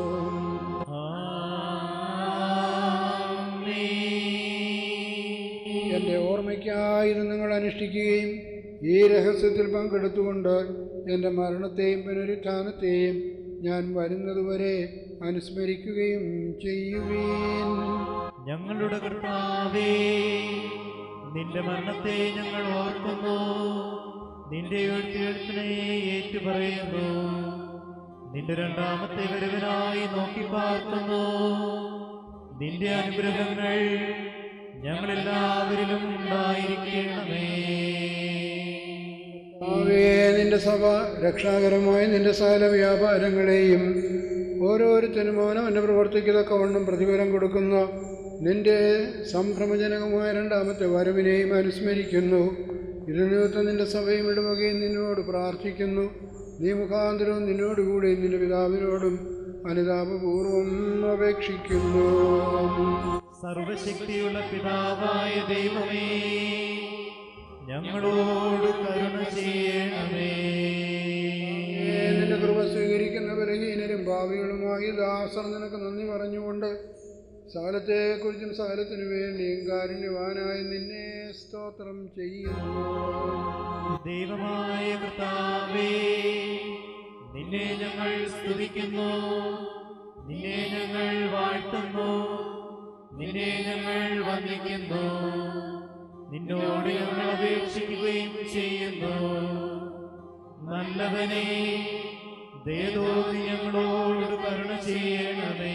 എൻ്റെ ഓർമ്മയ്ക്കായി ഇത് നിങ്ങൾ അനുഷ്ഠിക്കുകയും ഈ രഹസ്യത്തിൽ പങ്കെടുത്തുകൊണ്ട് എൻ്റെ മരണത്തെയും പുനരുത്ഥാനത്തെയും ഞാൻ വരുന്നതുവരെ അനുസ്മരിക്കുകയും ചെയ്യുവീൻ ഞങ്ങളുടെ കർത്താവേ നിന്റെ മരണത്തെ ഞങ്ങൾ ഓർക്കുന്നു നിന്റെ എഴുത്തിനെ ഏറ്റുപറയുന്നു നിന്റെ രണ്ടാമത്തെ വരവിനായി നോക്കി പാർക്കുന്നു നിന്റെ അനുഗ്രഹങ്ങൾ ഞങ്ങളെല്ലാവരിലും ഉണ്ടായിരിക്കണമേ ആവേ നിന്റെ സഭ രക്ഷാകരമായ നിന്റെ സകല വ്യാപാരങ്ങളെയും ഓരോരുത്തരും അവനവൻ്റെ പ്രവർത്തിക്കത്തക്കവണ്ണം പ്രതിഫലം കൊടുക്കുന്ന നിന്റെ സംഭ്രമജനകമായ രണ്ടാമത്തെ വരവിനെയും അനുസ്മരിക്കുന്നു ഇരുനിമിത്തം നിന്റെ സഭയും ഇടവകയും നിന്നോട് പ്രാർത്ഥിക്കുന്നു നീ മുഖാന്തരവും നിന്നോടുകൂടി നിന്റെ പിതാവിനോടും അനുതാപപൂർവം അപേക്ഷിക്കുന്നു സർവശക്തിയുള്ള പിതാവായ ദൈവമേ ഞങ്ങളോട് കരുണ ചെയ്യണമേ നിന്റെ കൃപ സ്വീകരിക്കുന്ന ബലഹീനരും ഭാവികളുമായി ദാസർ നിനക്ക് നന്ദി പറഞ്ഞുകൊണ്ട് സകലത്തെക്കുറിച്ചും സകലത്തിനു വേണ്ടിയും കാരുണ്യവാനായി നിന്നെ സ്തോത്രം ചെയ്യുന്നു ദൈവമായ കർത്താവേ നിന്നെ ഞങ്ങൾ സ്തുതിക്കുന്നു നിന്നെ ഞങ്ങൾ വാഴ്ത്തുന്നു നിന്നെ ഞങ്ങൾ വന്ദിക്കുന്നു നിന്നോട് ഞങ്ങൾ അപേക്ഷിക്കുകയും ചെയ്യുന്നു നല്ലവനെ ദേവോതി ഞങ്ങളോട് കരുണ ചെയ്യണമേ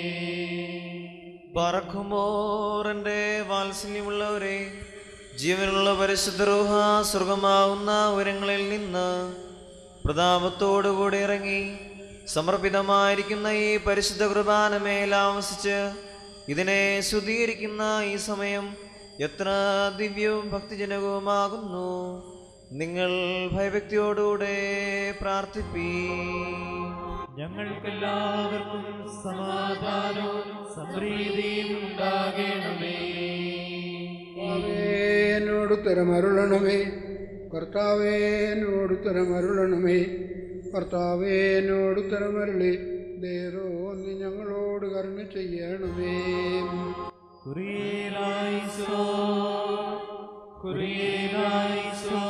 പറക്കുമോറന്റെ വാത്സല്യമുള്ളവരെ ജീവനുള്ള പരിശുദ്ധ റൂഹ സ്വർഗമാവുന്ന ഉയരങ്ങളിൽ നിന്ന് പ്രതാപത്തോടുകൂടി ഇറങ്ങി സമർപ്പിതമായിരിക്കുന്ന ഈ പരിശുദ്ധ കുർബാനമേൽ ആവസിച്ച് ഇതിനെ ശുദ്ധീകരിക്കുന്ന ഈ സമയം എത്ര ദിവ്യവും ഭക്തിജനകവുമാകുന്നു നിങ്ങൾ ഭയഭക്തിയോടുകൂടെ പ്രാർത്ഥിപ്പീ ഞങ്ങൾക്കെല്ലാവർക്കും സമാധാനവും സമൃദ്ധിയും ഉണ്ടാകണമേ കർത്താവേ, എന്നോട് ഉത്തരമരുളണമേ കർത്താവേ എന്നോട് ഉത്തരമരുളണമേ കർത്താവേ എന്നോട് ഉത്തരമരുളി ദേരോ നീ ഞങ്ങളോട് കരുണ ചെയ്യണമേ കുറിയേലായിസോ കുറിയേലായിസോ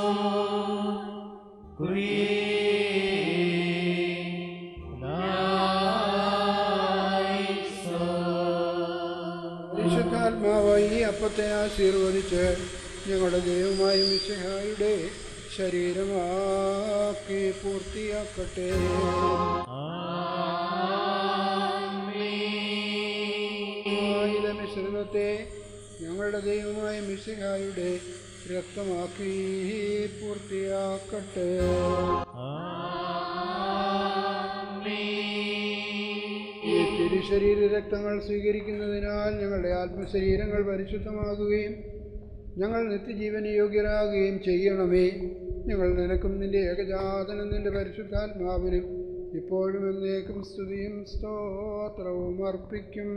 കുറിയേലായിസോ പരിശുദ്ധാത്മാവായി ഈ അപ്പത്തെ ആശീർവദിച്ച് ഞങ്ങളുടെ ദൈവമായ മിശിഹായുടെ ശരീരമാക്കി പൂർത്തിയാക്കട്ടെ ആയിരം മിശ്രണത്തെ ഞങ്ങളുടെ ദൈവമായ മിശിഹായുടെ രക്തമാക്കി പൂർത്തിയാക്കട്ടെ ഈ തിരുശരീര രക്തങ്ങൾ സ്വീകരിക്കുന്നതിനാൽ ഞങ്ങളുടെ ആത്മശരീരങ്ങൾ പരിശുദ്ധമാകുകയും ഞങ്ങൾ നിത്യജീവന യോഗ്യരാകുകയും ചെയ്യണമേ ഞങ്ങൾ നിനക്കും നിന്റെ ഏകജാതനും നിന്റെ പരിശുദ്ധാത്മാവിനും ഇപ്പോഴും എന്നേക്കും സ്തുതിയും സ്തോത്രവും അർപ്പിക്കും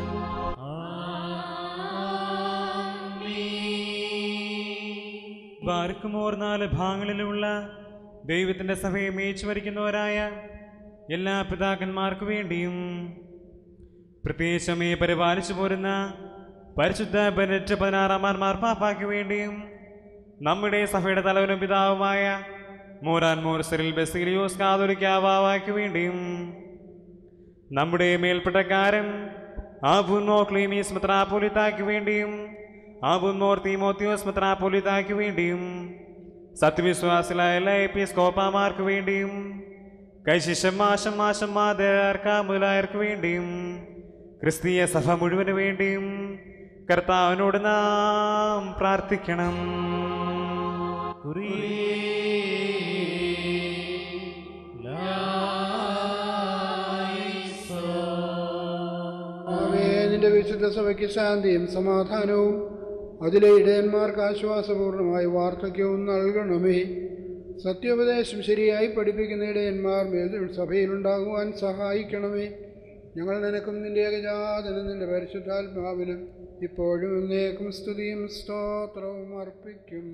ബാർക്കുമോർ നാല് ഭാഗങ്ങളിലുമുള്ള ദൈവത്തിൻ്റെ സഭയെ മേച്ചു വരിക്കുന്നവരായ എല്ലാ പിതാക്കന്മാർക്കു വേണ്ടിയും പ്രത്യേകിച്ചമേ പരിപാലിച്ചു പോരുന്ന പരിശുദ്ധ ബെനറ്റ് പതിനാറാം മാർപ്പാപ്പായ്ക്ക് വേണ്ടിയും നമ്മുടെ സഭയുടെ തലവനും പിതാവുമായ മോറാൻ മോർസറിൽ ബസീലിയോസ് കാതോലിക്കാവായ്ക്ക് വേണ്ടിയും നമ്മുടെ മേൽപ്പെട്ടക്കാരൻ ആബുന്നോ ക്ലീമീസ് മെത്രാപോലിത്തായ്ക്ക് വേണ്ടിയും ആബുന്നോർ തീമോത്തിയോസ് മെത്രാപോലിത്തായ്ക്ക് വേണ്ടിയും സത്യവിശ്വാസികളായ എല്ലാ എപ്പിസ്കോപ്പാമാർക്ക് വേണ്ടിയും കൈശിഷമാശം മാശം മാതേർക്ക മുതലായവർക്ക് വേണ്ടിയും ക്രിസ്തീയ സഭ മുഴുവന് വേണ്ടിയും കർത്താവിനോട് നാം പ്രാർത്ഥിക്കണം ആമേ നിന്റെ വിശുദ്ധ സഭയ്ക്ക് ശാന്തിയും സമാധാനവും അതിലെ ഇടയന്മാർക്ക് ആശ്വാസപൂർണമായ വാർദ്ധക്യവും നൽകണമേ സത്യോപദേശം ശരിയായി പഠിപ്പിക്കുന്ന ഇടയന്മാർ മേൽ സഭയിലുണ്ടാകുവാൻ സഹായിക്കണമേ ഞങ്ങൾ നിനക്കും നിന്റെ ഏകജാതനും നിന്റെ പരിശുദ്ധാത്മാവിനും ഇപ്പോഴും എന്നേക്കും സ്തുതിയും സ്തോത്രവും അർപ്പിക്കും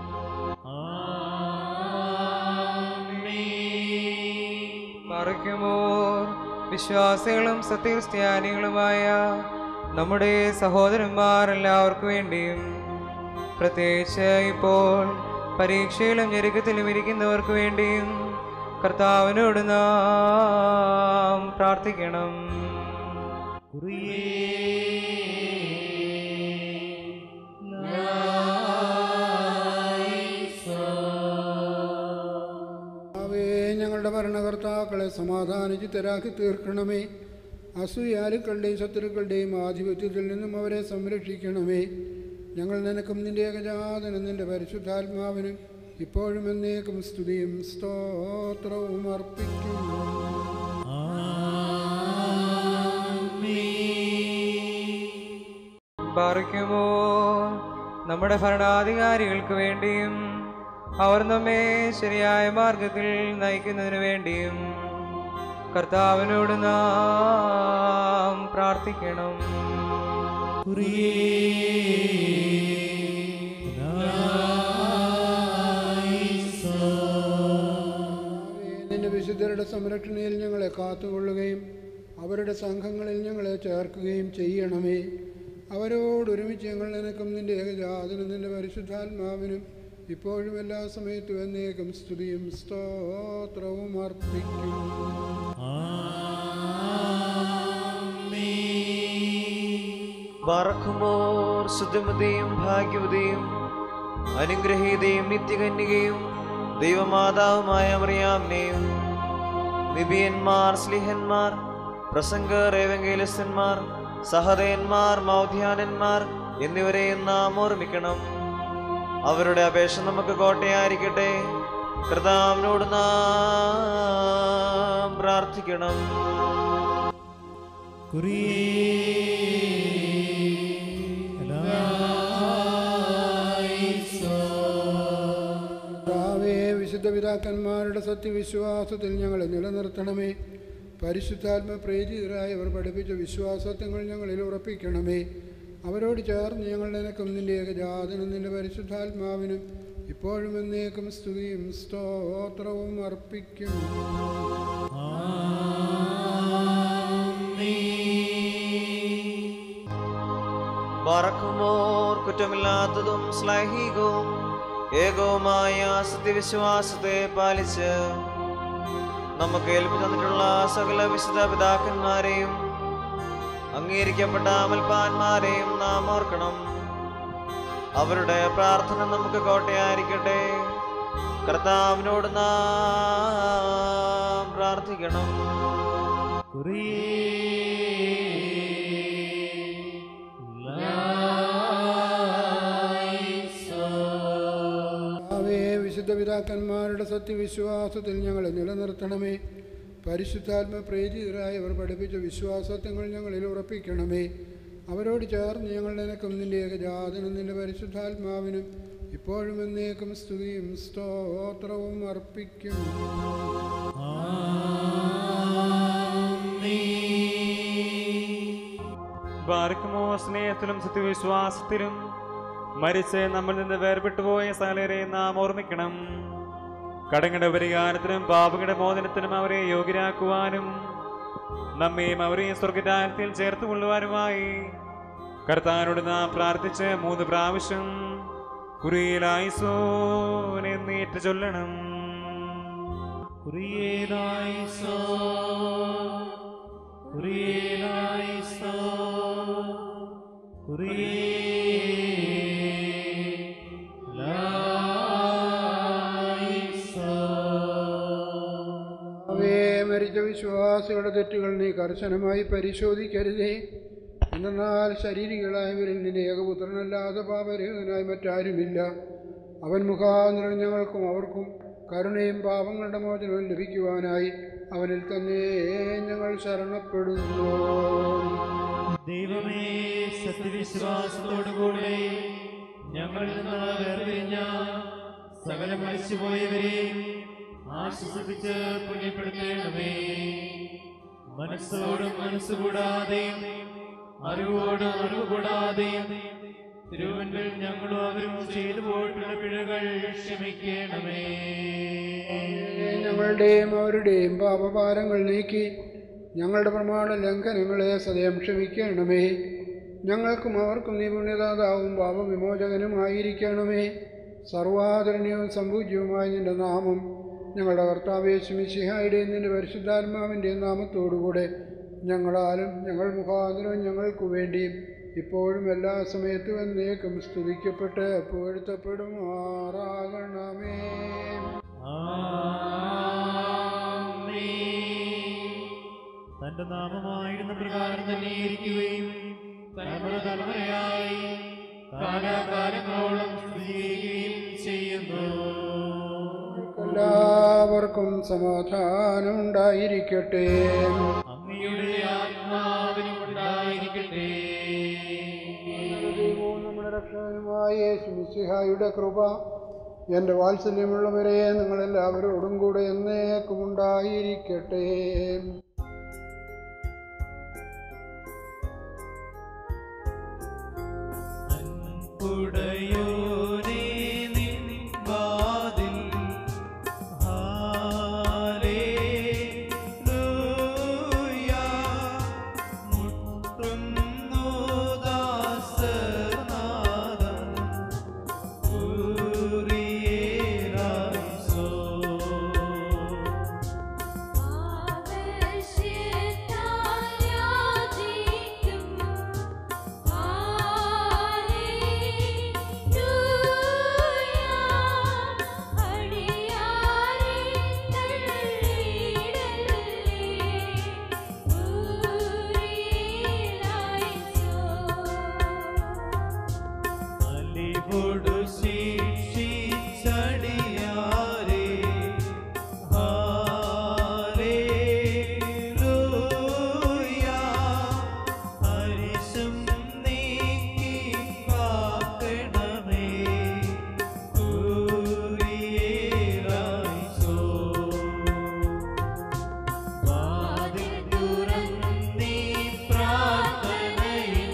മറിക്കുമോർ വിശ്വാസികളും സത്യക്രിസ്ത്യാനികളുമായ നമ്മുടെ സഹോദരന്മാർ എല്ലാവർക്കും വേണ്ടിയും പ്രത്യേകിച്ച് ഇപ്പോൾ പരീക്ഷയിലും ഞെരുക്കത്തിലും ഇരിക്കുന്നവർക്ക് വേണ്ടിയും കർത്താവിനോട് നാം പ്രാർത്ഥിക്കണം അവേ ഞങ്ങളുടെ ഭരണകർത്താക്കളെ സമാധാനചിത്തരാക്കി തീർക്കണമേ അസൂയാലുക്കളുടെയും ശത്രുക്കളുടെയും ആധിപത്യത്തിൽ നിന്നും അവരെ സംരക്ഷിക്കണമേ ഞങ്ങൾ നിനക്കും നിന്റെ ഏകജാതനും നിന്റെ പരിശുദ്ധാത്മാവിനും ഇപ്പോഴും എന്നേക്കും സ്തുതിയും സ്തോത്രവും അർപ്പിക്കും പാറിക്കുമോ നമ്മുടെ ഭരണാധികാരികൾക്ക് വേണ്ടിയും അവർ നമ്മെ ശരിയായ മാർഗത്തിൽ നയിക്കുന്നതിന് വേണ്ടിയും കർത്താവിനോട് നാം പ്രാർത്ഥിക്കണം കർത്താവേ, നിന്റെ വിശുദ്ധരുടെ സംരക്ഷണയിൽ ഞങ്ങളെ കാത്തുകൊള്ളുകയും അവരുടെ സംഘങ്ങളിൽ ഞങ്ങളെ ചേർക്കുകയും ചെയ്യണമേ അവരോടൊരുമിച്ച് ഞങ്ങൾ നിനക്കും നിന്റെ ഏകജാതനും നിന്റെ പരിശുദ്ധാത്മാവിനും ഇപ്പോഴും എല്ലാ സമയത്തും എന്നേക്കും സ്തുതിയും സ്തോത്രവും അർപ്പിക്കും ബാറക്കുമോർ ശുദ്ധമതിയും ഭാഗ്യവതിയും അനുഗ്രഹീതയും നിത്യകന്യകയും ദൈവമാതാവുമായ മറിയാമിനെയും നിബിയന്മാർ സ്ലിഹന്മാർ പ്രസംഗർ ഏവങ്കേലസ്തന്മാർ സഹതയന്മാർ മൗധ്യാനന്മാർ എന്നിവരെയും നാം ഓർമ്മിക്കണം അവരുടെ അപേക്ഷ നമുക്ക് കോട്ടയായിരിക്കട്ടെ കർത്താവിനോട് നാം പ്രാർത്ഥിക്കണം കർത്താവേ വിശുദ്ധ പിതാക്കന്മാരുടെ സത്യവിശ്വാസത്തിൽ ഞങ്ങളെ നിലനിർത്തണമേ പരിശുദ്ധാത്മ പ്രേരിതരായവർ പഠിപ്പിച്ച വിശ്വാസത്വങ്ങൾ ഞങ്ങളിൽ ഉറപ്പിക്കണമേ അവരോട് ചേർന്ന് ഞങ്ങൾ നിനക്കും നിന്റെ ഏകജാതനും നിന്റെ പരിശുദ്ധാത്മാവിനും ഇപ്പോഴും എന്നേക്കും സ്തുതിയും സ്തോത്രവും അർപ്പിക്കും പറക്കുമോർ കുറ്റമില്ലാത്തതും ശ്ലൈഹികവും ഏകവുമായ സത്യവിശ്വാസത്തെ പാലിച്ച് നമുക്ക് ഏൽപ്പി തന്നിട്ടുള്ള സകല വിശുദ്ധ പിതാക്കന്മാരെയും അംഗീകരിക്കപ്പെട്ട അമൽപ്പാന്മാരെയും നാം ഓർക്കണം അവരുടെ പ്രാർത്ഥന നമുക്ക് കോട്ടയായിരിക്കട്ടെ കർത്താവിനോട് നാം പ്രാർത്ഥിക്കണം കർത്താവേ വിശുദ്ധ പിതാക്കന്മാരുടെ സത്യവിശ്വാസത്തിൽ ഞങ്ങളെ നിലനിർത്തണമേ പരിശുദ്ധാത്മ പ്രേരിതരായവർ പഠിപ്പിച്ച വിശ്വാസത്വങ്ങൾ ഞങ്ങളിൽ ഉറപ്പിക്കണമേ അവരോട് ചേർന്ന് ഞങ്ങൾ നിനക്കും നിന്റെ ഏകജാതനും നിന്റെ പരിശുദ്ധാത്മാവിനും ഇപ്പോഴും എന്നേക്കും സ്തുതിയും സ്തോത്രവും അർപ്പിക്കും ബാർക്കുമോ സ്നേഹത്തിലും സത്യവിശ്വാസത്തിലും മരിച്ച് നമ്മൾ നിന്ന് വേർപെട്ടുപോയ സകലരെ നാം ഓർമ്മിക്കണം കടങ്ങളുടെ പരിഹാരത്തിനും പാപങ്ങളുടെ മോചനത്തിനും അവരെ യോഗ്യരാക്കുവാനും നമ്മയും അവരെയും സ്വർഗരാജ്യത്തിൽ ചേർത്ത് കൊള്ളുവാനുമായി കർത്താനോട് നാം പ്രാർത്ഥിച്ച് മൂന്ന് പ്രാവശ്യം കുറിയിലായിസോൻ എന്നേറ്റ് ചൊല്ലണം കുറിയേലായിസോ കുറിയേലായിസോ കുറിയേലായിസോ അവേ മരിച്ച വിശ്വാസികളുടെ തെറ്റുകൾ നീ കർശനമായി പരിശോധിക്കരുതേ എന്നാൽ ശരീരികളായവരിൽ നിന്റെ ഏകപുത്രനല്ലാതെ പാപരഹിതനായി മറ്റാരുമില്ല അവൻ മുഖാന്തരം ഞങ്ങൾക്കും അവർക്കും കരുണയും പാപങ്ങളുടെ മോചനവും ലഭിക്കുവാനായി അവനിൽ തന്നെ ഞങ്ങൾ ശരണപ്പെടുന്നു ദൈവമേ സത്യവിശ്വാസത്തോടുകൂടെ ഞങ്ങളിൽ നിന്ന് വേർപിരിഞ്ഞ സകല മരിച്ചുപോയവരെയും ആശ്വസിപ്പിച്ച് പുണ്യപ്പെടുത്തേണമേ മനസ്സോടും മനസ്സുകൂടാതെയും അറിവോടും അറിവ് കൂടാതെയും തിരുവൻപിൽ ഞങ്ങളും അവരും ചെയ്തു പോയിട്ടുള്ള പിഴകൾ ക്ഷമിക്കണമേ ഞങ്ങളുടെയും അവരുടെയും പാപഭാരങ്ങൾ നീക്കി ഞങ്ങളുടെ പ്രമാണ ലംഘനങ്ങളെ സദയം ക്ഷമിക്കണമേ ഞങ്ങൾക്കും അവർക്കും നീ പുണ്യദാതാവും പാപവിമോചകനുമായിരിക്കണമേ സർവാദരണീയവും സംപൂജ്യവുമായ നിന്റെ നാമം ഞങ്ങളുടെ കർത്താവേശുമിശിഹായുടെയും നിന്റെ പരിശുദ്ധാത്മാവിൻ്റെയും നാമത്തോടുകൂടെ ഞങ്ങളാലും ഞങ്ങൾ മുഖാന്തരവും ഞങ്ങൾക്കു വേണ്ടിയും ഇപ്പോഴും എല്ലാ സമയത്തും എന്നേക്കും സ്തുതിക്കപ്പെട്ട് പൊഴുത്തപ്പെടുമാറാകണമേ തന്റെ നാമമായിരുന്ന പ്രകാരം തന്നെ ഇരിക്കുകയും തലമുറ തലമുറയായി കാലാകാലങ്ങളോളം സ്ഥിതി ചെയ്യുകയും ചെയ്യുന്നു എല്ലാവർക്കും സമാധാനം ഉണ്ടായിരിക്കട്ടെ അങ്ങയുടെ ആത്മാവിനും ഉണ്ടായിരിക്കട്ടെ ദൈവവും നമ്മുടെ രക്ഷകനുമായ യേശുമിശിഹായുടെ കൃപ എൻ്റെ വാത്സല്യമുള്ളവരെ നിങ്ങളെല്ലാവരോടും കൂടെ എന്നേക്കും ഉണ്ടായിരിക്കട്ടെ ഉടയോനേ നിൻ വാതിൽ ഹാലേലൂയ മുട്ടുന്നു ദാസനാദം ൂറിയേറായിസോ ആവശ്യത്തായാചിക്കും ഹല്ലേലൂയ അടിയാരെ തള്ളിയിടല്ലേ ഊരിലായിസോ അലിപൊടു ശിക്ഷിച്ചടിയാരേ ഹാലേലൂയ ഹരിശം നീക്കി കാക്കണമേ ൂരിയേറായിസോ വാതിൽ തുറന്നീ പ്രാർത്ഥനയിൽ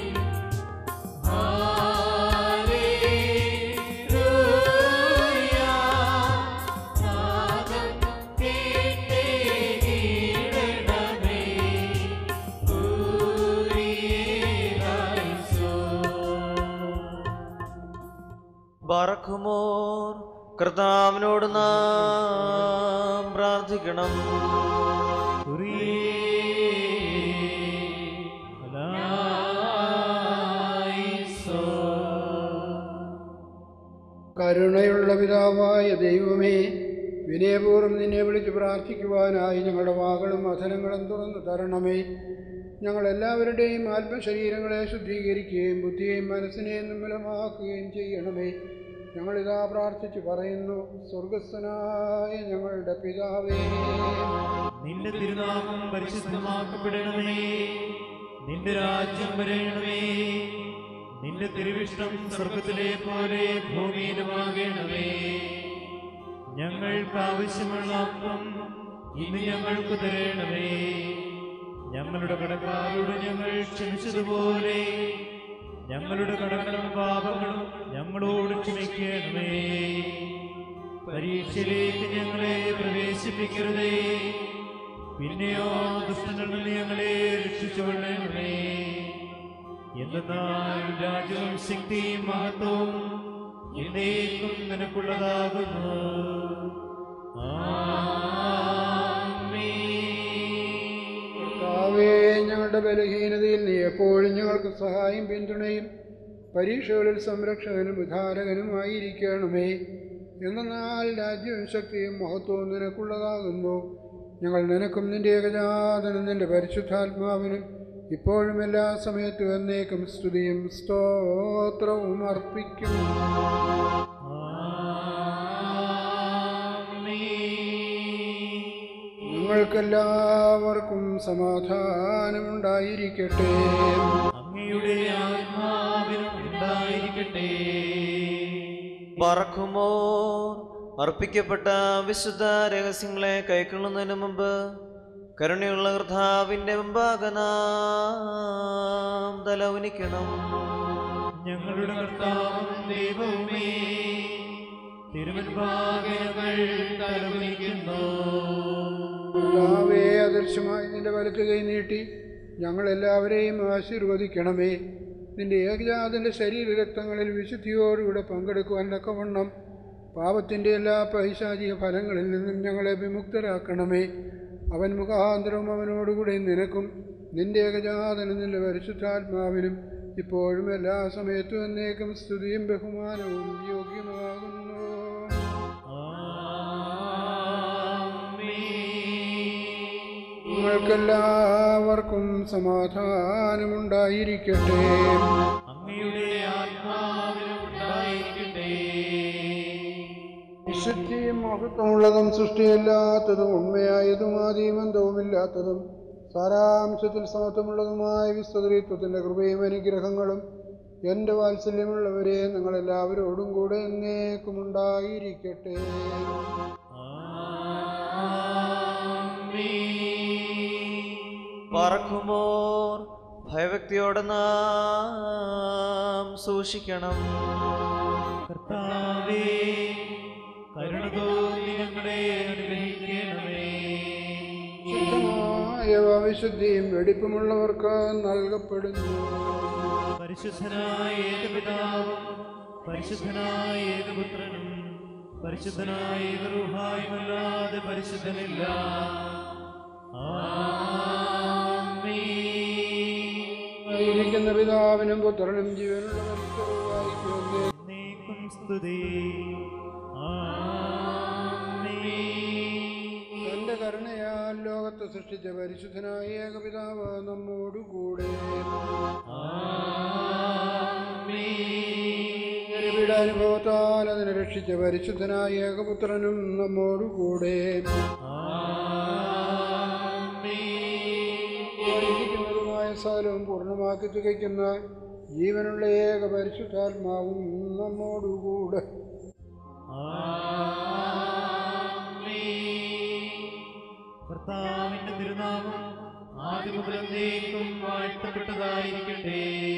ഹല്ലേലൂയ നാദം കേട്ടേടണമേ ൂരിയേറായിസോ ബറക്കുമോർ കർത്താവിനോട് നാം പ്രാർത്ഥിക്കണം കരുണയുള്ള പിതാവായ ദൈവമേ വിനയപൂർവ്വം നിന്നെ വിളിച്ച് പ്രാർത്ഥിക്കുവാനായി ഞങ്ങളുടെ വാകളും അധരങ്ങളും തുറന്നു തരണമേ ഞങ്ങളെല്ലാവരുടെയും ആത്മശരീരങ്ങളെ ശുദ്ധീകരിക്കുകയും ബുദ്ധിയെയും മനസ്സിനെയും നിർമ്മലമാക്കുകയും ചെയ്യണമേ ഞങ്ങളിതാ പ്രാർത്ഥിച്ച് പറയുന്നു സ്വർഗസ്ഥനായ ഞങ്ങളുടെ പിതാവേ നിന്റെ തിരുനാമം പരിശുദ്ധമാക്കപ്പെടണമേ നിന്റെ രാജ്യം വരയണമേ നിന്റെ തിരുവിഷ്ടം സ്വർഗത്തിലെ പോലെ ഭൂമിയിലുമാകണമേ ഞങ്ങൾക്ക് ആവശ്യമുള്ള അപ്പം ഇന്ന് ഞങ്ങൾക്ക് തരണമേ ഞങ്ങളുടെ കടക്കാരോട് ഞങ്ങൾ ക്ഷമിച്ചതുപോലെ ഞങ്ങളുടെ കടങ്ങളും പാപങ്ങളും ഞങ്ങളോട് ക്ഷമിക്കണമേ പരീക്ഷയിലേക്ക് ഞങ്ങളെ പ്രവേശിപ്പിക്കരുതേ പിന്നെയോ ദുഷ്ടനിൽ നിന്ന് ഞങ്ങളെ രക്ഷിച്ചുകൊള്ളണമേ എന്തെന്നാൽ രാജ്യവും ശക്തിയും മഹത്വവും എന്നേക്കും നിനക്കുള്ളതാകുന്നു ആമേൻ. കർത്താവേ ഞങ്ങളുടെ ബലഹീനതയിൽ നീ എപ്പോഴും ഞങ്ങൾക്ക് സഹായം പിന്തുണയും പരീക്ഷകളിൽ സംരക്ഷകനും വിധാരകനുമായിരിക്കണമേ എന്നാൽ രാജ്യവും ശക്തിയും മഹത്വവും നിനക്കുള്ളതാകുന്നു ഞങ്ങൾ നിനക്കും നിന്റെ ഏകജാതനും നിന്റെ പരിശുദ്ധാത്മാവിനും ഇപ്പോഴും എല്ലാ സമയത്തും എന്നേക്കും സ്തുതിയും സ്തോത്രവും അർപ്പിക്കും ആമേൻ. നിങ്ങൾക്കെല്ലാവർക്കും സമാധാനമുണ്ടായിരിക്കട്ടെ അങ്ങയുടെ ആത്മാവിനും ഉണ്ടായിരിക്കട്ടെ പറക്കുമോ അർപ്പിക്കപ്പെട്ട വിശുദ്ധ രഹസ്യങ്ങളെ കൈക്കൊള്ളുന്നതിന് മുമ്പ് കരുണയുള്ള കർത്താവിന്റെ മുമ്പാകെ നാം തലവനിക്കണം ഞങ്ങളുടെ കർത്താവും ദൈവവുമേ തിരുവൻപാകെ ഞങ്ങൾ തലകുനിക്കുന്നു കർത്താവേ അദൃശ്യമായി നിന്റെ വലത്ത് കൈ നീട്ടി ഞങ്ങളെല്ലാവരെയും ആശീർവദിക്കണമേ നിന്റെ ഏകജാതന്റെ ശരീരരക്തങ്ങളിൽ വിശുദ്ധിയോടുകൂടെ പങ്കെടുക്കുവാൻ തക്കവണ്ണം പാപത്തിൻ്റെ എല്ലാ പൈശാചിക ഫലങ്ങളിൽ നിന്നും ഞങ്ങളെ വിമുക്തരാക്കണമേ അവൻ മുഖാന്തരവും അവനോടുകൂടെ നിനക്കും നിന്റെ ഏകജാതനും നിന്റെ പരിശുദ്ധാത്മാവിനും ഇപ്പോഴും എല്ലാ സമയത്തും എന്നേക്കും സ്തുതിയും ബഹുമാനവും യോഗ്യമാകുന്നു നിങ്ങൾക്കെല്ലാവർക്കും സമാധാനമുണ്ടായിരിക്കട്ടെ അങ്ങയുടെ ആത്മാവിനും ഉണ്ടായിരിക്കട്ടെ വിശുദ്ധിയും മഹത്വമുള്ളതും സൃഷ്ടിയില്ലാത്തതും ഉണ്മയായതും ആദീമന്തവുമില്ലാത്തതും സാരാംശത്തിൽ സമത്വമുള്ളതുമായ വിസ്തൃത്വത്തിൻ്റെ കൃപയും അനുഗ്രഹങ്ങളും എൻ്റെ വാത്സല്യമുള്ളവരെ നിങ്ങളെല്ലാവരോടും കൂടെ എന്നേക്കും ഉണ്ടായിരിക്കട്ടെ പറക്കുമോർ ഭയഭക്തിയോടെ നാം സൂക്ഷിക്കണം കർത്താവേ കരുണ തോന്നി ഞങ്ങളെ അനുഗ്രഹിക്കണമേ ശുദ്ധമായ വിശുദ്ധിയും വെടിപ്പുമുള്ളവർക്ക് നൽകപ്പെടുന്നു പരിശുദ്ധനായ ഏകപിതാവും പരിശുദ്ധനായ ഏകപുത്രനും പരിശുദ്ധനായ ഏകറുഹായുമല്ലാതെ പരിശുദ്ധനില്ല ആമേൻ. ഇരിക്കുന്ന പിതാവിനും പുത്രനും ജീവനുള്ള പരിശുദ്ധവുമായിരിക്കുമെന്നേ എന്നേക്കും സ്തുതി ആമേൻ. തന്റെ കരുണയാൽ ലോകത്തെ സൃഷ്ടിച്ച പരിശുദ്ധനായ ഏകപിതാവ് നമ്മോടുകൂടെ അനുഭവത്താൽ അതിനെ രക്ഷിച്ച പരിശുദ്ധനായ ഏകപുത്രനും നമ്മോടുകൂടെ ഇരിക്കുന്നതുമായ സ്ഥലവും പൂർണ്ണമാക്കി തികയ്ക്കുന്ന ജീവനുള്ള ഏക പരിശുദ്ധാത്മാവും നമ്മോടുകൂടെ കർത്താവിന്റെ തിരുനാമം ആദ്യ മുതലേക്കും വാഴ്ത്തപ്പെട്ടതായിരിക്കട്ടെ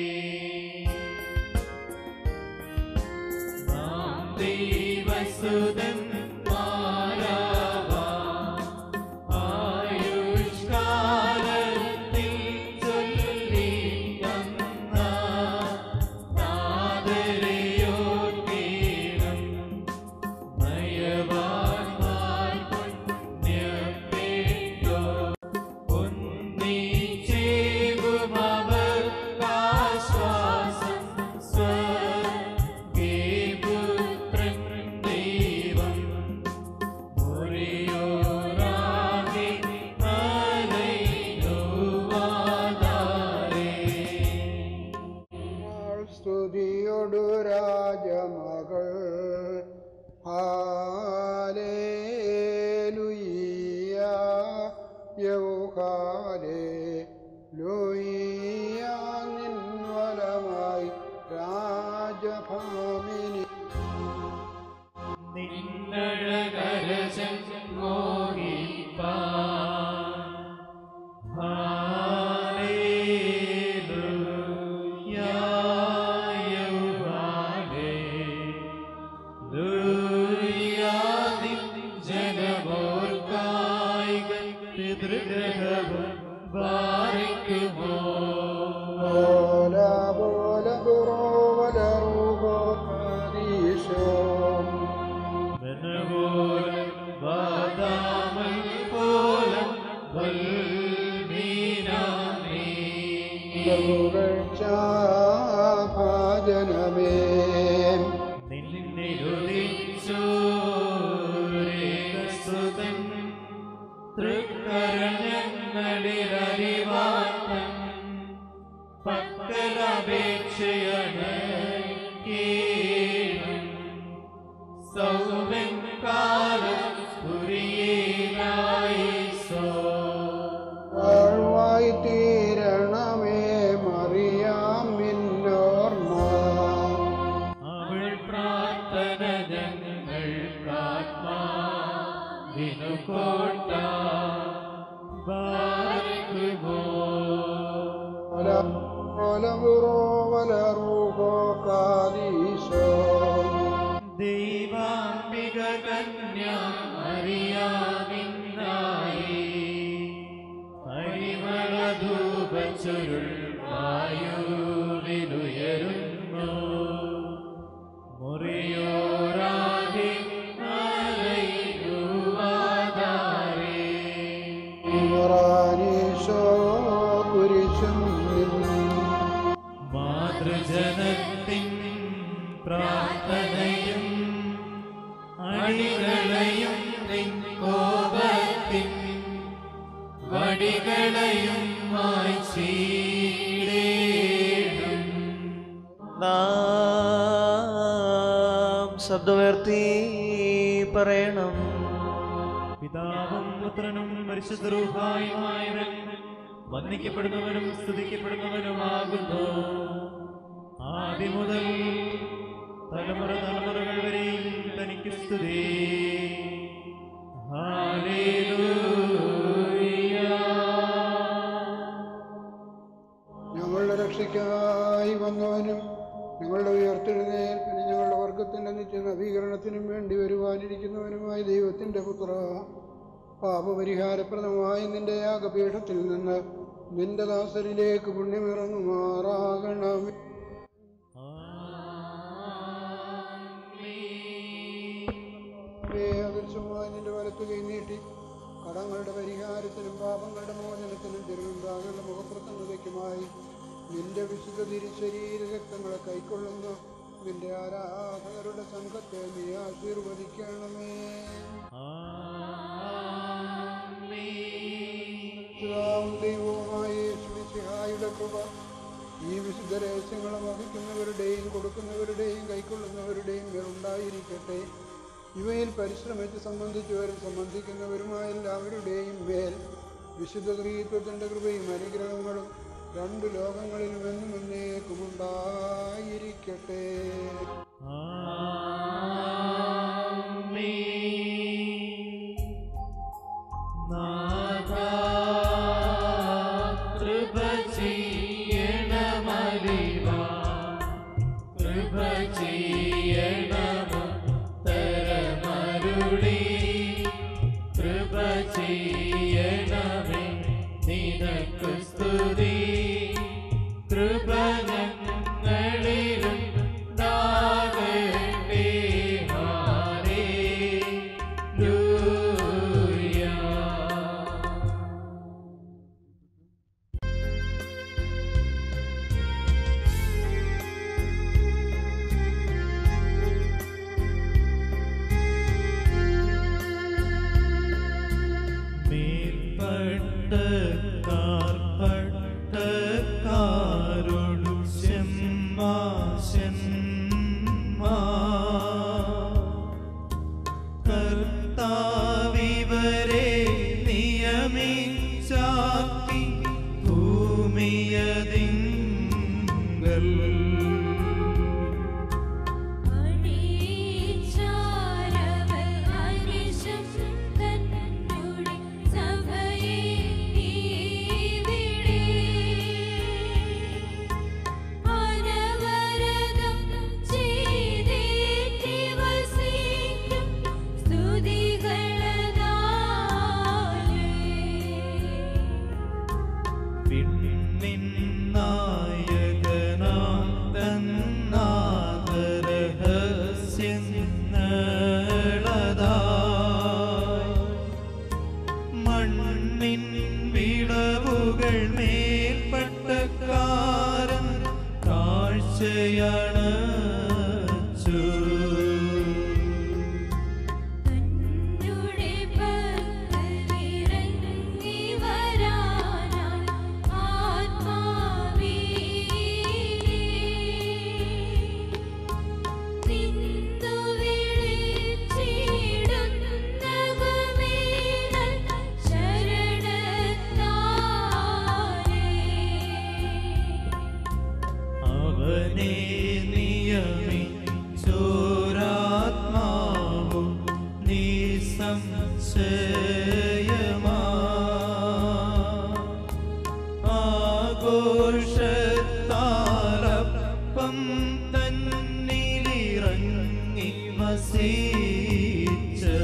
നാം ദൈവസുതൻ ആയുഷ്കാലത്തിൽ ചൊല്ലി വന്ന നാദരയോർക്കേണം നയവാന്മാർ പുണ്യപ്പെട്ടു ഒന്നിച്ചേകുമവർക്കാശ്വാസം സ്വർഗേ പുത്രൻ ദൈവം മുറിയോരാകെ അലയുവാതാരേ സ്തുതിയൊടു രാജമകൾ ഹാലേലുയ്യ യൗഹാലേ ലൂയ്യ നിൻവലമായി രാജഭാമിനി നിന്നഴകരശം മോഹിപ്പാൻ ഹാലേലൂയ യൗഹാലേലൂയ നിൻ ജനമോർക്കായി പിതൃഗ്രഹവും ബാരിക്കുമോ ബോല ബോല ബുറോവല റൂഹോ ഖദീശോ മനപോലം വാദാമൽ പോലം വൽമീനാമേ ഭാജനമേ നിന്നിരുദിച്ചോരേകസുതൻ തൃക്കരഞ്ഞങ്ങളിലറിവാത്തൻ പക്കലപേക്ഷയാണ് കേണം സൗമൻ കാലം സ്ഫുരിയേലായിസോ വാഴ്വായി തീരണമേ മറിയാം മിന്നോർമ്മ അവൾ പ്രാർത്ഥന വാക്കിനു കോട്ട ബാർക്കുമോ ദൈവാംബിക കന്യ അറിയാമിന്നായി പരിമളധൂപച്ചുരുൾ വായുവിലുയരുന്നു മുറിയോരാകെ അലയുവാതാരേ കുരിശും മാതൃജനത്തിൻ പ്രാർത്ഥനയും അടികളെയും നിൻ കോപത്തിൻ വടികളെയും മായ്ച്ചീടേടും നാം ശബ്ദമുയർത്തി പറയണം പിതാവും പുത്രനും പരിശുദ്ധരൂഹായുമായവൻ വന്ദിക്കപ്പെടുന്നവനും സ്തുതിക്കപ്പെടുന്നവനുമാകുന്നു ആദ്യം മുതൽ തലമുറ തലമുറകൾ വരെയും തനിക്ക് സ്തുതി ഞങ്ങളുടെ രക്ഷയ്ക്കായി വന്നവനും ഞങ്ങളുടെ ഉയർത്തെഴുന്നേൽപ്പിന് ഞങ്ങളുടെ വർഗത്തിൻ്റെ നിത്യ നവീകരണത്തിനും വേണ്ടി വരുവാനിരിക്കുന്നവനുമായ ദൈവത്തിൻ്റെ പുത്ര പാപപരിഹാരപ്രദമായ നിന്റെ യാഗപീഠത്തിൽ നിന്ന് നിന്റെ ദാസരിലേക്ക് പുണ്യമിറങ്ങുമാറാകണമേ അദൃശ്യമായി നിന്റെ വലത്ത് കൈ നീട്ടി കടങ്ങളുടെ പരിഹാരത്തിനും പാപങ്ങളുടെ മോചനത്തിനും തിരുവമ്പാകുള്ള മുഖപ്രസന്നതയ്ക്കുമായി നിന്റെ വിശുദ്ധ തിരുശരീര രക്തങ്ങളെ കൈക്കൊള്ളുന്ന നിന്റെ ആരാധകരുടെ സംഘത്തെ നീ ആശീർവദിക്കണമേ പിതാവും ദൈവവുമായ യേശുമിശിഹായുടെ കൃപ ഈ വിശുദ്ധ രഹസ്യങ്ങളെ വഹിക്കുന്നവരുടെയും കൊടുക്കുന്നവരുടെയും കൈക്കൊള്ളുന്നവരുടെയും മേൽ ഉണ്ടായിരിക്കട്ടെ ഇവയിൽ പരിശ്രമിച്ച് സംബന്ധിച്ചവരും സംബന്ധിക്കുന്നവരുമായ എല്ലാവരുടെയും മേൽ വിശുദ്ധ ത്രീത്വത്തിൻ്റെ കൃപയും അനുഗ്രഹങ്ങളും രണ്ട് ലോകങ്ങളിലും എന്നും എന്നേക്കും ഉണ്ടായിരിക്കട്ടെ കൃപ ചെയ്യണമലിവ കൃപ ചെയ്യണമ തരമരുളി കൃപ ചെയ്യണമേ നിനക്ക് സ്തുതി കൃപ ഞങ്ങളിലും ഉണ്ടാകട്ടെ ഹാലേലൂയ ും വസിച്ച്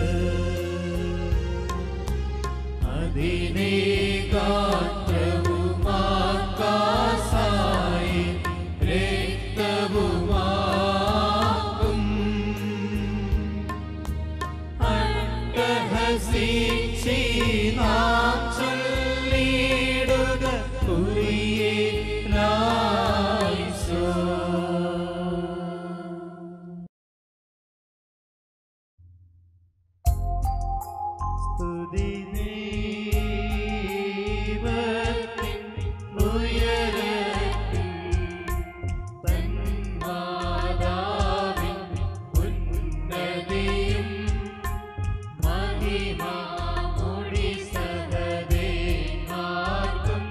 അതിനെ ഗാത്രവുമാക്കാസായി രക്തവുമാക്കും അട്ടഹസിച്ചി നാം ചൊല്ലിടുക കുരിയേ ലായിസോ സ്തുതി ദൈവത്തിൻ ഉയരത്തിൽ തന്മാതാവിൻ ഉന്നതിയും മഹിമാമൊഴി സഹദേമാർക്കും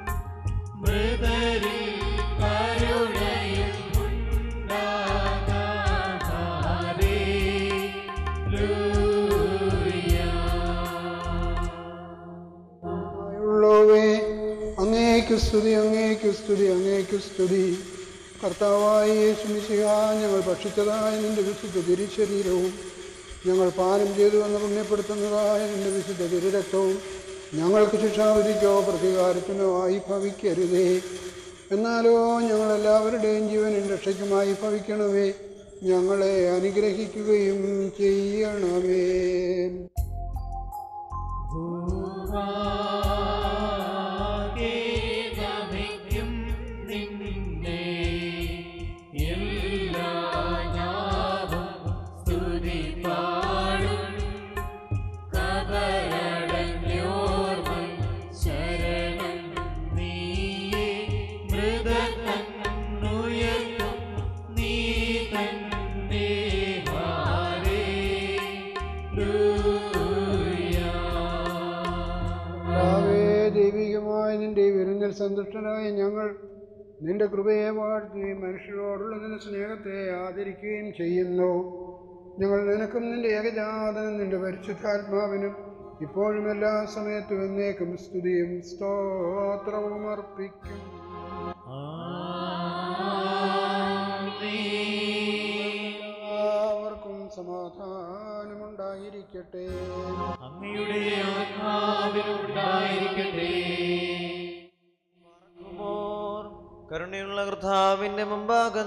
മൃതരിൽ കരുണയും ഉണ്ടാകാരേ ഉള്ളവേ അങ്ങേക്ക് സ്തുതി അങ്ങേക്ക് സ്തുതി അങ്ങേക്ക് സ്തുതി കർത്താവായ യേശുമിശിഹ ഞങ്ങൾ ഭക്ഷിച്ചതായ നിന്റെ വിശുദ്ധ തിരുശരീരവും ഞങ്ങൾ പാനം ചെയ്തു എന്ന് പുണ്യപ്പെടുത്തുന്നതായ നിന്റെ വിശുദ്ധ തിരുരക്തവും ഞങ്ങൾക്ക് ശിക്ഷാവിധിക്കോ പ്രതികാരത്തിനോ ആയി ഭവിക്കരുതേ എന്നാലോ ഞങ്ങളെല്ലാവരുടെയും ജീവനും രക്ഷയ്ക്കുമായി ഭവിക്കണമേ ഞങ്ങളെ അനുഗ്രഹിക്കുകയും ചെയ്യണമേ ഭൂവാകെ നമിക്കും നിന്നെ എല്ലാ ഞാവും സ്തുതി പാടും കബരടഞ്ഞോർമൽ ശരണം നീയേ മൃതനുയർത്തും നീ തന്നെ ഹാരേ കർത്താവേ, ദൈവികമായ നിന്റെ ഈ വിരുന്നിൽ സന്തുഷ്ടനായ ഞങ്ങൾ നിന്റെ കൃപയെ വാഴ്ത്തുകയും മനുഷ്യരോടുള്ള നിന്റെ സ്നേഹത്തെ ആദരിക്കുകയും ചെയ്യുന്നു ഞങ്ങൾ നിനക്കും നിന്റെ ഏകജാതനും നിന്റെ പരിശുദ്ധാത്മാവിനും ഇപ്പോഴും എല്ലാ സമയത്തും എന്നേക്കും സ്തുതിയും സ്തോത്രവും അർപ്പിക്കും എല്ലാവർക്കും സമാധാനമുണ്ടായിരിക്കട്ടെ അങ്ങയുടെ ആത്മാവിലുണ്ടായിരിക്കട്ടെ മറക്കുമോർ കരുണയുള്ള കർത്താവിന്റെ മുമ്പാകെ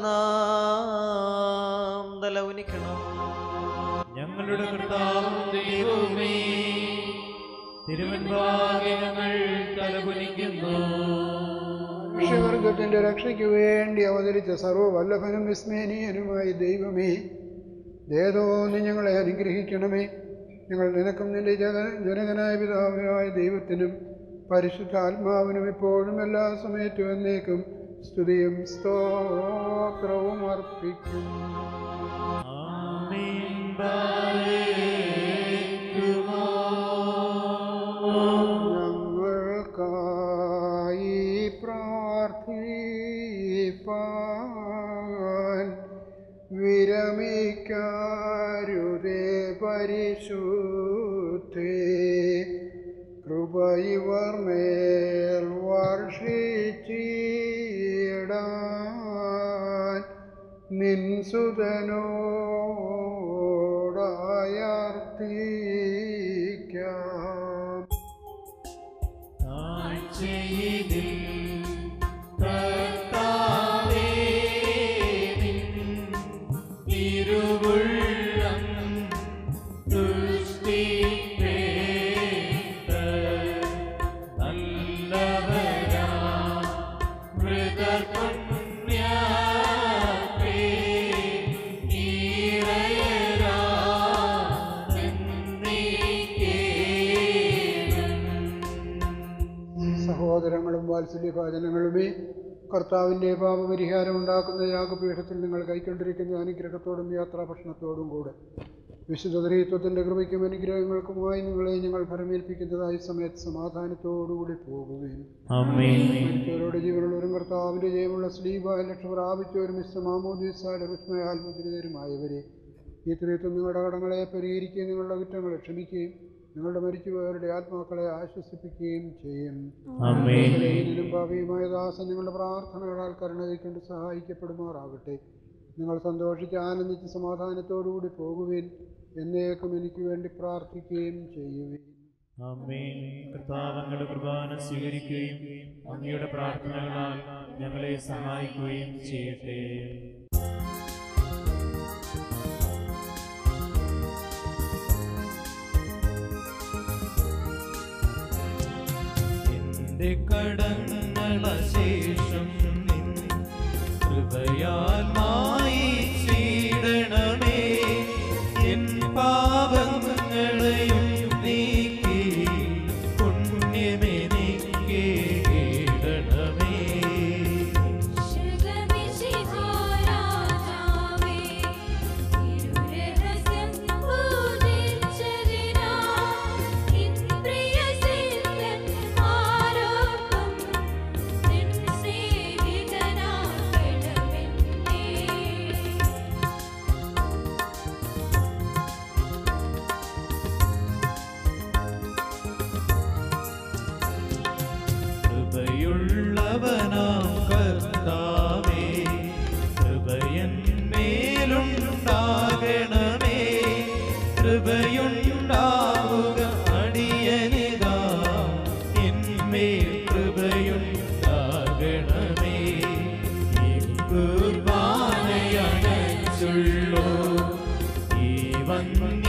നാം തലവുനിക്കണം ഞങ്ങളുടെ കർത്താവും ദൈവമേ തിരുവൻപാകെ ഞങ്ങൾ തലകുനിക്കുന്നു മനുഷ്യവർഗത്തിന്റെ രക്ഷയ്ക്ക് വേണ്ടി അവതരിച്ച സർവ്വവല്ലഭനും വിസ്മേനീയനുമായ ദൈവമേ ദേതോന്ന് ഞങ്ങളെ അനുഗ്രഹിക്കണമേ ഞങ്ങൾ നിനക്കും നിന്റെ ജഗ ജനകനായ പിതാവിനായ ദൈവത്തിനും പരിശുദ്ധാത്മാവിനും ഇപ്പോഴും എല്ലാ സമയത്തും എന്നേക്കും സ്തുതിയും സ്തോത്രവും അർപ്പിക്കും ആമേൻ ബാരേക്കുമോ ഞങ്ങൾക്കായി പ്രാർത്ഥിപ്പാൻ വിരമിക്കാരുതേ പരിശുദ്ധേ കൃപയിവർ മേൽ വർഷിച്ചിടാൻ നിൻസുതനോടായർത്തിക്കാം താഴ്ചയിതിൽ കർത്താവേ നിൻ തിരുവുള്ളം തുഷ്ടിപ്പേത്ത നല്ലവരാ മൃതപുണ്യപേ ഈറയരാ എന്നീക്കേണം സഹോദരങ്ങളും വാത്സല്യഭാചനങ്ങളുമേ കർത്താവിൻ്റെ പാപപരിഹാരം ഉണ്ടാക്കുന്ന യാഗപീഠത്തിൽ നിങ്ങൾ കൈക്കൊണ്ടിരിക്കുന്ന അനുഗ്രഹത്തോടും യാത്രാഭക്ഷണത്തോടും കൂടെ വിശുദ്ധ ദൈവത്വത്തിൻ്റെ കൃപയ്ക്കും അനുഗ്രഹങ്ങൾക്കുമായി നിങ്ങളെ ഞങ്ങൾ ഫലമേൽപ്പിക്കുന്നതായ സമയത്ത് സമാധാനത്തോടുകൂടി പോകുകയും മരിച്ചവരോട് ജീവനുള്ളവരും കർത്താവിൻ്റെ ജയമുള്ള സ്ലീബായ ലക്ഷം പ്രാപിച്ചവരും ഇഷ്ടമാമോദീസായുടെ വിസ്മയാത്മജനിതരുമായവരെ ഈ ത്രിത്വം നിങ്ങളുടെ കടങ്ങളെ പരിഹരിക്കുകയും നിങ്ങളുടെ കുറ്റങ്ങളെ ക്ഷമിക്കുകയും നിങ്ങളുടെ മരിച്ചുപോയവരുടെ ആത്മാക്കളെ ആശ്വസിപ്പിക്കുകയും ചെയ്യും ഇതിലും ഭാവിയുമായ ദാസൻ നിങ്ങളുടെ പ്രാർത്ഥനകളാൽ കരുണയ്ക്കൊണ്ട് സഹായിക്കപ്പെടുമാറാകട്ടെ നിങ്ങൾ സന്തോഷിച്ച് ആനന്ദിച്ച് സമാധാനത്തോടുകൂടി പോകുവിൻ എന്നേക്കും എനിക്ക് വേണ്ടി പ്രാർത്ഥിക്കുകയും ചെയ്യുവിൻ അമ്മേ കർത്താവ് അങ്ങയുടെ കുർബാന സ്വീകരിക്കുകയും അങ്ങയുടെ പ്രാർത്ഥനകളാൽ ഞങ്ങളെ സഹായിക്കുകയും ചെയ്യട്ടെ എന്റെ കടങ്ങളശേഷം നിൻ കൃപയാൽ മായിച്ചിടണമേ എൻ പാപങ്ങളെയും നീക്കി പുണ്യമെനിക്ക് ഇടണമേ ശുഗമിശിഹാരാജാവേ തിരുരഹസ്യം പൂജിച്ചതിനാ നിൻ പ്രിയസിദ്ധന്മാരോടൊപ്പം നിൻ സേവികനാകണമെന്നേ കൃപയുള്ളവനാം കർത്താവേ കൃപയൻ മേലുണ്ടാകണമേ കൃപയുണ്ടാവുക അടിയനിതാ എന്മേൽ കൃപയുണ്ടാകണമേ ഈ കുർബാനയണച്ചുള്ളോ ഈ വന്ന